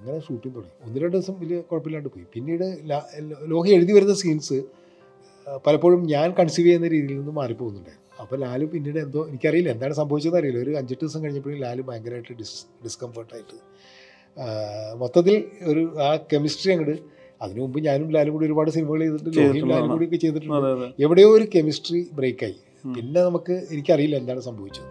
അങ്ങനെ ഷൂട്ടിംഗ് തുടങ്ങി ഒന്ന് രണ്ട് ദിവസം വലിയ കുഴപ്പമില്ലാണ്ട് പോയി പിന്നീട് ലാ- ലോഹി എഴുതി വരുന്ന സീൻസ് പലപ്പോഴും ഞാൻ കൺസീവ് ചെയ്യുന്ന രീതിയിൽ നിന്ന് മാറിപ്പോകുന്നുണ്ടായിരുന്നു അപ്പോൾ ലാല് പിന്നീട് എന്തോ എനിക്കറിയില്ല എന്താണ് സംഭവിച്ചതെന്ന് അറിയില്ല ഒരു അഞ്ചെട്ട് ദിവസം കഴിഞ്ഞപ്പോഴും ലാല് ഭയങ്കരമായിട്ട് ഡിസ് ഡിസ്കംഫർട്ടായിട്ട് മൊത്തത്തിൽ ഒരു ആ കെമിസ്ട്രി അങ്ങോട്ട് അതിനു മുമ്പ് ഞാനും ലാലും കൂടി ഒരുപാട് സിനിമകൾ ചെയ്തിട്ടുണ്ട് ലോഹിയും ലാലും ചെയ്തിട്ടുള്ളതാണ്. കൂടി ഒക്കെ ചെയ്തിട്ടുണ്ട് അതെ അതെ എവിടെയോ ഒരു കെമിസ്ട്രി ബ്രേക്കായി ഉം. പിന്നെ നമുക്ക് എനിക്കറിയില്ല എന്താണ് സംഭവിച്ചത്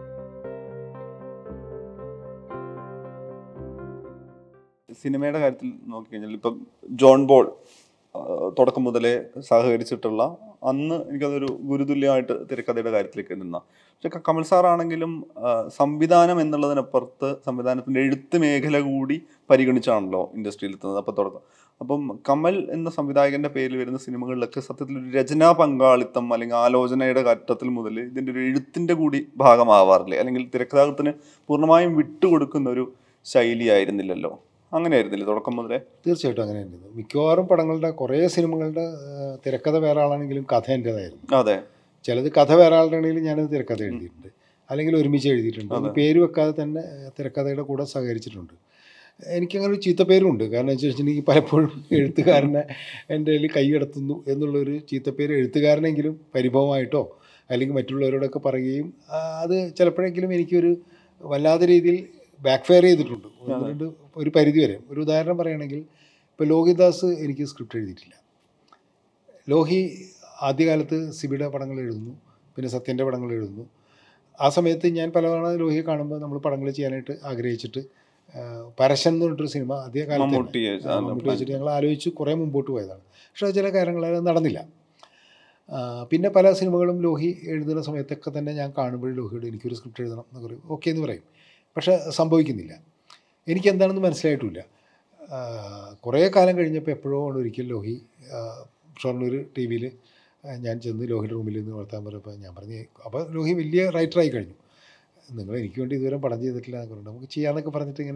സിനിമയുടെ കാര്യത്തിൽ നോക്കിക്കഴിഞ്ഞാൽ ഇപ്പം ജോൺ ബോൾ ആ, തുടക്കം മുതലേ സഹകരിച്ചിട്ടുള്ള അന്ന് എനിക്കതൊരു ഗുരുതുല്യമായിട്ട് തിരക്കഥയുടെ കാര്യത്തിലേക്ക് നിന്ന പക്ഷെ ക- കമൽ സാറാണെങ്കിലും ആ, സംവിധാനം എന്നുള്ളതിനപ്പുറത്ത് സംവിധാനത്തിന്റെ എഴുത്ത് മേഖല കൂടി പരിഗണിച്ചാണല്ലോ ഇൻഡസ്ട്രിയിൽ എത്തുന്നത് അപ്പോൾ തുടക്കം അപ്പം കമൽ എന്ന സംവിധായകന്റെ പേരിൽ വരുന്ന സിനിമകളിലൊക്കെ സത്യത്തിൽ ഒരു രചനാ പങ്കാളിത്തം അല്ലെങ്കിൽ ആലോചനയുടെ ഘട്ടത്തിൽ മുതൽ ഇതിന്റെ ഒരു എഴുത്തിന്റെ കൂടി ഭാഗമാവാറില്ലേ അല്ലെങ്കിൽ തിരക്കഥാകൃത്തിന് പൂർണ്ണമായും വിട്ടുകൊടുക്കുന്ന ഒരു ശൈലിയായിരുന്നില്ലല്ലോ അങ്ങനെയായിരുന്നില്ലേ തുടക്കം മുതലേ തീർച്ചയായിട്ടും അങ്ങനെ തന്നെയായിരുന്നു മിക്കവാറും പടങ്ങളുടെ കുറേ സിനിമകളുടെ ആ, തിരക്കഥ വേറെ ആളാണെങ്കിലും കഥ എൻ്റെതായിരുന്നു അതെ ചിലത് കഥ വേറെ ആളുടെ ആണെങ്കിലും ഞാനത് തിരക്കഥ എഴുതിയിട്ടുണ്ട് അല്ലെങ്കിൽ ഒരുമിച്ച് എഴുതിയിട്ടുണ്ട് അത് പേര് വെക്കാതെ തന്നെ ആ, തിരക്കഥയുടെ കൂടെ സഹകരിച്ചിട്ടുണ്ട് എനിക്കങ്ങനെ ഒരു ചീത്തപ്പേരുണ്ട് കാരണം എന്ന് വെച്ചിട്ടുണ്ടെങ്കിൽ പലപ്പോഴും എഴുത്തുകാരനെ എൻ്റെ കയ്യിൽ കൈ കിടത്തുന്നു എന്നുള്ളൊരു ചീത്തപ്പേര് എഴുത്തുകാരനെങ്കിലും പരിഭവമായിട്ടോ അല്ലെങ്കിൽ മറ്റുള്ളവരോടൊക്കെ പറയുകയും ആ, അത് ചിലപ്പോഴെങ്കിലും എനിക്കൊരു വല്ലാത്ത രീതിയിൽ ബാക്ക് ഫയർ ചെയ്തിട്ടുണ്ട് ഒന്ന് രണ്ട് ഒരു പരിധി വരെ ഒരു ഉദാഹരണം പറയുകയാണെങ്കിൽ ഇപ്പോൾ ലോഹിദാസ് എനിക്ക് സ്ക്രിപ്റ്റ് എഴുതിയിട്ടില്ല ലോഹി ആദ്യകാലത്ത് സിബിയുടെ പടങ്ങൾ എഴുതുന്നു പിന്നെ സത്യൻ്റെ പടങ്ങൾ എഴുതുന്നു ആ സമയത്ത് ഞാൻ പലതവണ ലോഹിയെ കാണുമ്പോൾ നമ്മൾ പടങ്ങൾ ചെയ്യാനായിട്ട് ആഗ്രഹിച്ചിട്ട് ആ, പരശൻ എന്ന് പറഞ്ഞിട്ടൊരു സിനിമ ആദ്യ കാലത്ത് തന്നെ, മമ്മൂട്ടി ആ, മമ്മൂട്ടി വെച്ചിട്ട് ഞങ്ങൾ ആലോചിച്ച് കുറേ മുമ്പോട്ട് പോയതാണ് പക്ഷേ അത് ചില കാര്യങ്ങൾ അത് നടന്നില്ല ആ, പിന്നെ പല സിനിമകളും ലോഹി എഴുതുന്ന സമയത്തൊക്കെ തന്നെ ഞാൻ കാണുമ്പോൾ ലോഹിയോട് എനിക്കൊരു സ്ക്രിപ്റ്റ് എഴുതണം എന്ന് പറയും ഓക്കെ എന്ന് പറയും പക്ഷേ സംഭവിക്കുന്നില്ല എനിക്ക് എന്താണെന്ന് മനസ്സിലായിട്ടില്ല കുറേ കാലം കഴിഞ്ഞപ്പോൾ എപ്പോഴോ ആണ് ഒരിക്കൽ ലോഹി ആ, ഷൊർണൂർ ടി വിയിൽ ഞാൻ ചെന്ന് ലോഹിയുടെ റൂമിൽ നിന്ന് വളർത്താൻ പറഞ്ഞപ്പോൾ ഞാൻ പറഞ്ഞു അപ്പോൾ ലോഹി വലിയ റൈറ്ററായി കഴിഞ്ഞു നിങ്ങൾ എനിക്ക് വേണ്ടി ഇതുവരെ പടം ചെയ്തിട്ടില്ല എന്നൊക്കെ പറഞ്ഞു നമുക്ക് ചെയ്യാമെന്നൊക്കെ പറഞ്ഞിട്ട് ഇങ്ങനെ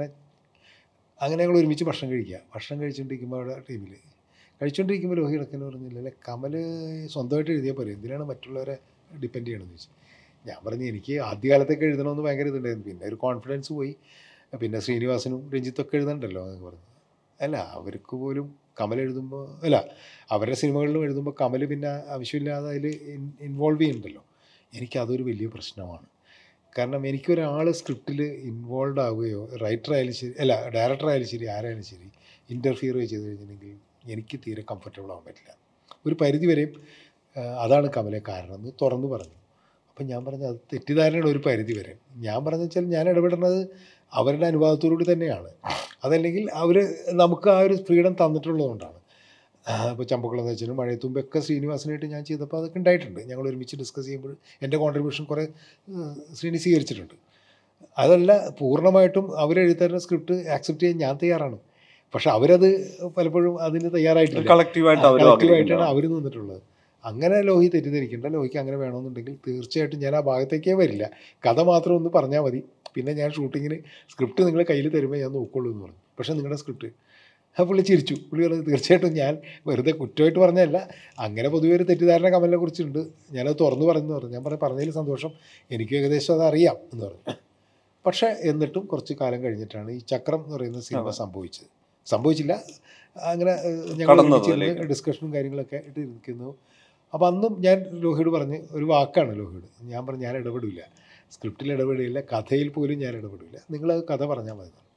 അങ്ങനെ ഞങ്ങൾ ഒരുമിച്ച് ഭക്ഷണം കഴിക്കുക ഭക്ഷണം കഴിച്ചുകൊണ്ടിരിക്കുമ്പോൾ അവിടെ ടീമിൽ കഴിച്ചുകൊണ്ടിരിക്കുമ്പോൾ ലോഹി ഇടയ്ക്കെന്ന് പറഞ്ഞില്ല അല്ലെ കമൽ സ്വന്തമായിട്ട് എഴുതിയാൽ പോരെ എന്തിനാണ് മറ്റുള്ളവരെ ഡിപ്പെൻഡ് ചെയ്യണമെന്ന് ചോദിച്ചു ഞാൻ പറഞ്ഞു എനിക്ക് ആദ്യകാലത്തൊക്കെ എഴുതണമെന്ന് ഭയങ്കര ഇതുണ്ടായിരുന്നു പിന്നെ ഒരു കോൺഫിഡൻസ് പോയി പിന്നെ ശ്രീനിവാസനും രഞ്ജിത്തൊക്കെ എഴുതണ്ടല്ലോ എന്നൊക്കെ പറഞ്ഞു അല്ല അവർക്ക് പോലും കമൽ എഴുതുമ്പോൾ അല്ല അവരുടെ സിനിമകളിലും എഴുതുമ്പോൾ കമൽ പിന്നെ ആവശ്യമില്ലാതെ അതിൽ ഇൻവോൾവ് ചെയ്യുന്നുണ്ടല്ലോ എനിക്കതൊരു വലിയ പ്രശ്നമാണ് കാരണം എനിക്കൊരാൾ സ്ക്രിപ്റ്റിൽ ഇൻവോൾവ് ആവുകയോ റൈറ്റർ ആയാലും ശരി അല്ല ഡയറക്ടർ ആയാലും ശരി ആരായാലും ശരി ഇൻ്റർഫിയർ ചെയ്ത് കഴിഞ്ഞിട്ടുണ്ടെങ്കിൽ എനിക്ക് തീരെ കംഫർട്ടബിൾ ആവാൻ പറ്റില്ല ഒരു പരിധി വരെയും ആ, അതാണ് കമലെ കാരണം എന്ന് തുറന്നു പറഞ്ഞു അപ്പം ഞാൻ പറഞ്ഞു അത് തെറ്റിദ്ധാരണയുടെ ഒരു പരിധി വരെ ഞാൻ പറഞ്ഞു വെച്ചാൽ ഞാൻ ഇടപെടുന്നത് അവരുടെ അനുവാദത്തോടുകൂടി തന്നെയാണ് അതല്ലെങ്കിൽ അവർ നമുക്ക് ആ ഒരു ഫ്രീഡം തന്നിട്ടുള്ളതുകൊണ്ടാണ് ഇപ്പോൾ ചമ്പക്കുളം വെച്ചിട്ടും മഴയത്തുമ്പൊക്കെ ശ്രീനിവാസനായിട്ട് ഞാൻ ചെയ്തപ്പോൾ അതൊക്കെ ഉണ്ടായിട്ടുണ്ട് ഞങ്ങൾ ഒരുമിച്ച് ഡിസ്കസ് ചെയ്യുമ്പോൾ എൻ്റെ കോൺട്രിബ്യൂഷൻ കുറേ ഏഹ്, ശ്രീനി സ്വീകരിച്ചിട്ടുണ്ട് അതല്ല പൂർണ്ണമായിട്ടും അവരെഴുതുന്ന സ്ക്രിപ്റ്റ് ആക്സെപ്റ്റ് ചെയ്യാൻ ഞാൻ തയ്യാറാണ് പക്ഷെ അവരത് പലപ്പോഴും അതിന് തയ്യാറായിട്ടില്ല കളക്റ്റീവായിട്ട് അവർ കളക്റ്റീവായിട്ടാണ് അവർ നിന്നിട്ടുള്ളത് അങ്ങനെ ലോഹി തെറ്റിദ്ധരിക്കേണ്ട ലോഹിക്ക് അങ്ങനെ വേണമെന്നുണ്ടെങ്കിൽ തീർച്ചയായിട്ടും ഞാൻ ആ ഭാഗത്തേക്കേ വരില്ല കഥ മാത്രം ഒന്ന് പറഞ്ഞാൽ മതി പിന്നെ ഞാൻ ഷൂട്ടിങ്ങിന് സ്ക്രിപ്റ്റ് നിങ്ങളെ കയ്യിൽ തരുമ്പോൾ ഞാൻ നോക്കുള്ളൂ എന്ന് പറഞ്ഞു പക്ഷേ നിങ്ങളുടെ സ്ക്രിപ്റ്റ് ആ പുള്ളി ചിരിച്ചു പുള്ളി പറഞ്ഞു തീർച്ചയായിട്ടും ഞാൻ വെറുതെ കുറ്റമായിട്ട് പറഞ്ഞതല്ല അങ്ങനെ പൊതുവെ ഒരു തെറ്റിദ്ധാരണ കമലിനെ കുറിച്ചുണ്ട് ഞാനത് തുറന്നു പറഞ്ഞു പറഞ്ഞു ഞാൻ പറഞ്ഞു പറഞ്ഞതിൽ സന്തോഷം എനിക്ക് ഏകദേശം അത് അറിയാം എന്ന് പറഞ്ഞു പക്ഷേ എന്നിട്ടും കുറച്ച് കാലം കഴിഞ്ഞിട്ടാണ് ഈ ചക്രം എന്ന് പറയുന്ന സിനിമ സംഭവിച്ചത് സംഭവിച്ചില്ല അങ്ങനെ ഏഹ്, ഞങ്ങൾ കടന്നത് ഒരുമിച്ചിരുന്ന് അതിലേക്ക്. ഡിസ്കഷനും കാര്യങ്ങളൊക്കെ ഇട്ട് ഇരിക്കുന്നു അപ്പോൾ അന്നും ഞാൻ ലോഹിയോട് പറഞ്ഞ് ഒരു വാക്കാണ് ലോഹിയോട് ഞാൻ പറഞ്ഞു ഞാൻ ഇടപെടില്ല സ്ക്രിപ്റ്റിൽ ഇടപെടില്ല കഥയിൽ പോലും ഞാൻ ഇടപെടില്ല നിങ്ങൾ കഥ പറഞ്ഞാൽ മതി എന്ന് പറഞ്ഞു.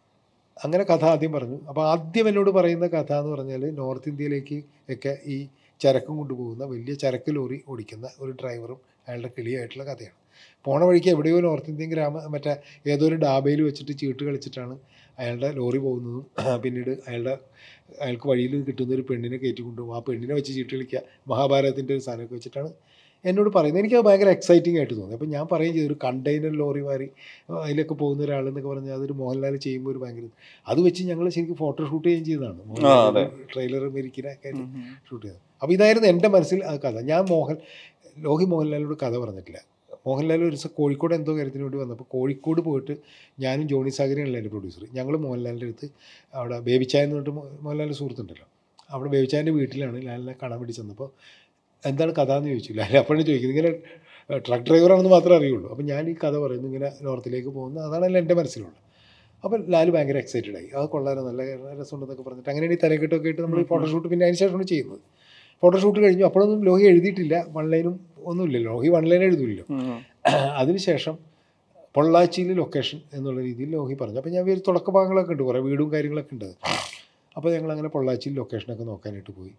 അങ്ങനെ കഥ ആദ്യം പറഞ്ഞു അപ്പോൾ ആദ്യം എന്നോട് പറയുന്ന കഥ എന്ന് പറഞ്ഞാൽ നോർത്ത് ഇന്ത്യയിലേക്ക് ഒക്കെ ഈ ചരക്കും കൊണ്ടുപോകുന്ന വലിയ ചരക്ക് ലോറി ഓടിക്കുന്ന ഒരു ഡ്രൈവറും അയാളുടെ കിളിയായിട്ടുള്ള കഥയാണ് പോണ വഴിക്ക് എവിടെയോ നോർത്ത് ഇന്ത്യൻ ഗ്രാമ മറ്റേ ഏതോ ഒരു ഡാബയിൽ വെച്ചിട്ട് ചീട്ട് കളിച്ചിട്ടാണ് അയാളുടെ ലോറി പോകുന്നതും പിന്നീട് അയാളുടെ അയാൾക്ക് വഴിയിൽ കിട്ടുന്ന ഒരു പെണ്ണിനെ കയറ്റി കൊണ്ടുപോകും ആ പെണ്ണിനെ വെച്ച് ചീട്ട് കളിക്കുക മഹാഭാരതത്തിൻ്റെ ഒരു സാധനമൊക്കെ വെച്ചിട്ടാണ് എന്നോട് പറയുന്നത് എനിക്കത് ഭയങ്കര എക്സൈറ്റിംഗ് ആയിട്ട് തോന്നി അപ്പോൾ ഞാൻ പറയുകയും ചെയ്തു ഒരു കണ്ടെയ്നർ ലോറി മാറി അതിലൊക്കെ പോകുന്ന ഒരാളെന്നൊക്കെ പറഞ്ഞാൽ അതൊരു മോഹൻലാൽ ചെയ്യുമ്പോൾ ഒരു ഭയങ്കര അത് വെച്ച് ഞങ്ങൾ ശരിക്കും ഫോട്ടോ ഷൂട്ട് ചെയ്യുകയും ചെയ്തതാണ് ആ, അതെ. ട്രെയിലർ മെരിക്കിനൊക്കെ ആയിട്ട് ഷൂട്ട് ചെയ്തത് അപ്പോൾ ഇതായിരുന്നു എൻ്റെ മനസ്സിൽ ആ കഥ ഞാൻ മോഹൻ ലോഹി മോഹൻലാലിനോട് കഥ പറഞ്ഞിട്ടില്ല മോഹൻലാൽ ഒരു ദിവസം കോഴിക്കോട് എന്തോ കാര്യത്തിന് വേണ്ടി വന്നപ്പോൾ കോഴിക്കോട് പോയിട്ട് ഞാനും ജോണി സാഗരനല്ല എൻ്റെ പ്രൊഡ്യൂസർ ഞങ്ങൾ മോഹൻലാലിൻ്റെ അടുത്ത് അവിടെ ബേബിച്ചായ എന്ന് പറഞ്ഞിട്ട് മോ- മോഹൻലാലിൻ്റെ സുഹൃത്തുണ്ടല്ലോ അവിടെ ബേബിച്ചായൻ്റെ വീട്ടിലാണ് ലാലിനെ കാണാൻ വേണ്ടി ചെന്നപ്പോൾ എന്താണ് കഥ എന്ന് ചോദിച്ചു ലാൽ അപ്പോഴാണ് ചോദിക്കുന്നത് ഇങ്ങനെ ട്രക്ക് ഡ്രൈവറാണെന്ന് മാത്രമേ അറിയുള്ളൂ അപ്പോൾ ഞാൻ ഈ കഥ പറയുന്നു ഇങ്ങനെ നോർത്തിലേക്ക് പോകുന്നു അതാണല്ലോ എൻ്റെ മനസ്സിലുള്ളത് അപ്പോൾ ലാൽ ഭയങ്കര എക്സൈറ്റഡ് ആയി അത് കൊള്ളാലോ നല്ല രസമുണ്ടെന്നൊക്കെ പറഞ്ഞിട്ട് അങ്ങനെയാണ് ഈ തലക്കെട്ടൊക്കെ ആയിട്ട് നമ്മൾ ഈ ഫോട്ടോഷൂട്ട് പിന്നെ അതിന് ശേഷമാണ് ചെയ്യുന്നത് ഫോട്ടോഷൂട്ട് കഴിഞ്ഞു അപ്പോഴൊന്നും ലോഹി എഴുതിയിട്ടില്ല വൺ ലൈനും ഒന്നുമില്ല ലോഹി വൺ ലൈൻ എഴുതില്ലല്ലോ അതിനുശേഷം പൊള്ളാച്ചിയിൽ ലൊക്കേഷൻ എന്നുള്ള രീതിയിൽ ലോഹി പറഞ്ഞു അപ്പോൾ ഞാൻ വിചാരിച്ചു തുടക്ക ഭാഗങ്ങളൊക്കെ ഉണ്ട് കുറേ വീടും കാര്യങ്ങളൊക്കെ ഉണ്ട് അപ്പോൾ ഞങ്ങൾ അങ്ങനെ പൊള്ളാച്ചിയിൽ ലൊക്കേഷനൊക്കെ നോക്കാനായിട്ട് പോയി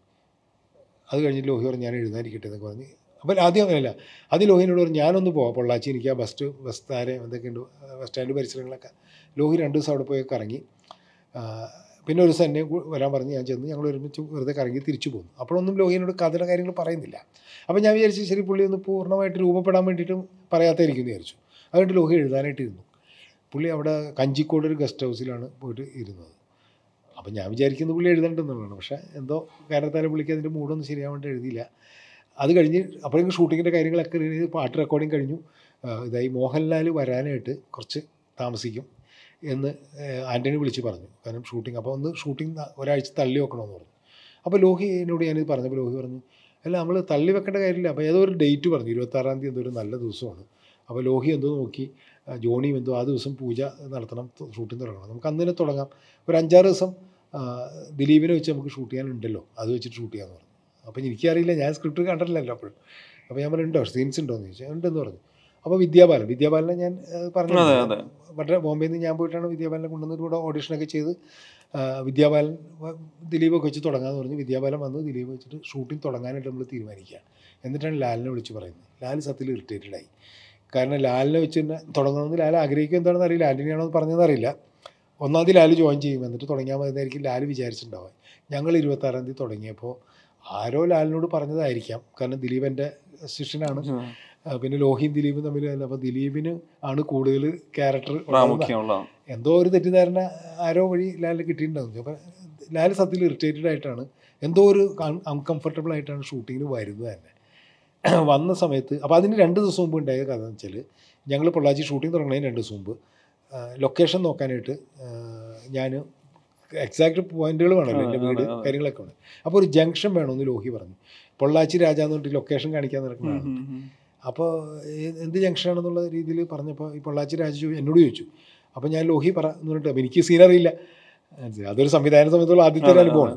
അത് കഴിഞ്ഞിട്ട് ലോഹി പറഞ്ഞു ഞാൻ എഴുതാനിരിക്കട്ടെ എന്നൊക്കെ പറഞ്ഞ് അപ്പോൾ ആദ്യം അങ്ങനെയല്ല ആദ്യം ലോഹിനോട് പറഞ്ഞു ഞാനൊന്ന് പോവാം പൊള്ളാച്ചി എനിക്ക് ആ ബസ് ബസ് താരം എന്തൊക്കെ ഉണ്ട് ബസ് സ്റ്റാൻഡ് പരിസരങ്ങളൊക്കെ ലോഹി രണ്ട് ദിവസം അവിടെ പോയി കറങ്ങി ആ, പിന്നെ ഒരു ദിവസം എന്നെ കൂ- വരാൻ പറഞ്ഞ് ഞാൻ ചെന്ന് ഞങ്ങൾ ഒരുമിച്ച് വെറുതെ കറങ്ങി തിരിച്ചു പോകുന്നു അപ്പോഴൊന്നും ലോഹിനോട് കഥയുടെ കാര്യങ്ങൾ പറയുന്നില്ല അപ്പോൾ ഞാൻ വിചാരിച്ചു ശരി പുള്ളി ഒന്ന് പൂർണ്ണമായിട്ട് രൂപപ്പെടാൻ വേണ്ടിയിട്ട് പറയാത്തായിരിക്കും എന്ന് വിചാരിച്ചു അതുകൊണ്ട് ലോഹി എഴുതാനായിട്ട് ഇരുന്നു പുള്ളി അവിടെ കഞ്ചിക്കോട് ഒരു ഗസ്റ്റ് ഹൗസിലാണ് പോയിട്ട് ഇരുന്നത് അപ്പം ഞാൻ വിചാരിക്കുന്നത് പുള്ളി എഴുതണ്ടെന്നുള്ളതാണ് പക്ഷേ എന്തോ കാരണത്താലും പുള്ളിക്ക് അതിൻ്റെ മൂടൊന്നും ശരിയാവാൻ വേണ്ടി എഴുതിയില്ല അത് കഴിഞ്ഞ് അപ്പോഴേക്കും ഷൂട്ടിങ്ങിൻ്റെ കാര്യങ്ങളൊക്കെ ready ചെയ്ത് പാട്ട് റെക്കോർഡിങ് കഴിഞ്ഞു ആ, ഇതായി മോഹൻലാൽ വരാനായിട്ട് കുറച്ച് താമസിക്കും എന്ന് ഏഹ്, ആൻ്റണി വിളിച്ച് പറഞ്ഞു കാരണം ഷൂട്ടിംഗ് അപ്പോൾ ഒന്ന് ഷൂട്ടിംഗ് ഒരാഴ്ച തള്ളി വെക്കണമെന്ന് പറഞ്ഞു അപ്പോൾ ലോഹി എന്നോട് ഞാനിത് പറഞ്ഞപ്പോൾ ലോഹി പറഞ്ഞു അല്ല നമ്മൾ തള്ളി വെക്കേണ്ട കാര്യമില്ല അപ്പോൾ ഏതോ ഒരു ഡേറ്റ് പറഞ്ഞു ഇരുപത്താറാം തീയതി എന്തോ ഒരു നല്ല ദിവസമാണ് അപ്പോൾ ലോഹി എന്തോ നോക്കി ആ, ജോണിയും എന്തോ ആ ദിവസം പൂജ നടത്തണം ഷൂട്ടിംഗ് തുടങ്ങണം നമുക്ക് അന്ന് തന്നെ തുടങ്ങാം ഒരു അഞ്ചാറ് ദിവസം ആ, ദിലീപിനെ വെച്ച് നമുക്ക് ഷൂട്ട് ചെയ്യാനുണ്ടല്ലോ അത് വെച്ചിട്ട് ഷൂട്ട് ചെയ്യാമെന്ന് പറഞ്ഞു അപ്പോൾ എനിക്കറിയില്ല ഞാൻ സ്ക്രിപ്റ്റ് കണ്ടിട്ടില്ലല്ലോ അപ്പോഴും അപ്പോൾ ഞാൻ പറഞ്ഞു ഉണ്ടോ സീൻസ് ഉണ്ടോ എന്ന് ചോദിച്ചാൽ ഉണ്ടെന്ന് പറഞ്ഞു അപ്പോൾ വിദ്യാബാലൻ വിദ്യാബാലനെ ഞാൻ ആ, പറഞ്ഞു അതെ, അതെ. വളരെ ബോംബെയിൽ നിന്ന് ഞാൻ പോയിട്ടാണ് വിദ്യാബാലനെ കൊണ്ടുവന്നിട്ട് ഇവിടെ ഓഡിഷനൊക്കെ ചെയ്ത് ആ, വിദ്യാബാലൻ വ- ദിലീപൊക്കെ വെച്ച് തുടങ്ങാമെന്ന് പറഞ്ഞ് വിദ്യാബാലൻ വന്ന് ദിലീപ് വെച്ചിട്ട് ഷൂട്ടിംഗ് തുടങ്ങാനായിട്ട് നമ്മൾ തീരുമാനിക്കുക എന്നിട്ടാണ് ലാലിനെ വിളിച്ച് പറയുന്നത് ലാൽ സത്യത്തിൽ ഇറിറ്റേറ്റഡ് ആയി കാരണം ലാലിനെ വെച്ച് തന്നെ തുടങ്ങണമെന്ന് ലാൽ ആഗ്രഹിക്കും എന്താണെന്ന് അറിയില്ല ആൻ്റണിയാണോ എന്ന് പറഞ്ഞതെന്ന് അറിയില്ല ഒന്നാം തീയതി ലാൽ ജോയിൻ ചെയ്യും എന്നിട്ട് തുടങ്ങിയാൽ മതി എന്നായിരിക്കും ലാൽ വിചാരിച്ചിട്ടുണ്ടാവുക ഞങ്ങൾ ഇരുപത്താറാം തീയതി തുടങ്ങിയപ്പോൾ ആരോ ലാലിനോട് പറഞ്ഞതായിരിക്കാം കാരണം ദിലീപ് എൻ്റെ ശിഷ്യനാണ് ആ, പിന്നെ ലോഹിയും ദിലീപും തമ്മിൽ അപ്പോൾ ദിലീപിന് ആണ് കൂടുതൽ ക്യാരക്ടർ പ്രാമുഖ്യമുള്ള എന്തോ ഒരു തെറ്റിദ്ധാരണ ആരോ വഴി ലാലിന് കിട്ടിയിട്ടുണ്ടാകും അപ്പം ലാൽ സത്യത്തിൽ ഇറിറ്റേറ്റഡ് ആയിട്ടാണ് എന്തോ ഒരു അൺകംഫർട്ടബിൾ ആയിട്ടാണ് ഷൂട്ടിങ്ങിന് വരുന്നത് തന്നെ വന്ന സമയത്ത് അപ്പോൾ അതിന് രണ്ട് ദിവസം മുമ്പ് ഉണ്ടായ കഥ എന്ന് വെച്ചാൽ ഞങ്ങൾ പൊള്ളാച്ചി ഷൂട്ടിംഗ് തുടങ്ങുന്നതിന് രണ്ട് ദിവസം മുമ്പ് ലൊക്കേഷൻ നോക്കാനായിട്ട് ഞാൻ എക്സാക്ട് പോയിന്റുകൾ വേണമല്ലോ എൻ്റെ ആ, വീട് അതെ, അതെ. കാര്യങ്ങളൊക്കെ വേണം അപ്പോൾ ഒരു ജംഗ്ഷൻ വേണമെന്ന് ലോഹി പറഞ്ഞു പൊള്ളാച്ചി രാജ എന്ന് പറഞ്ഞിട്ട് ലൊക്കേഷൻ കാണിക്കാൻ നടക്കുന്നതാണ് അപ്പോൾ എന്ത് ജംഗ്ഷനാണെന്നുള്ള രീതിയിൽ പറഞ്ഞപ്പോൾ ഈ പൊള്ളാച്ചി രാജു ചോ- എന്നോട് ചോദിച്ചു അപ്പോൾ ഞാൻ ലോഹി പറ എന്ന് പറഞ്ഞിട്ട് അപ്പോൾ എനിക്ക് സീൻ അറിയില്ല മനസ്സിലായി. അതൊരു സംവിധാന സമയത്തുള്ള ആദ്യത്തെ ഒരു അനുഭവമാണ്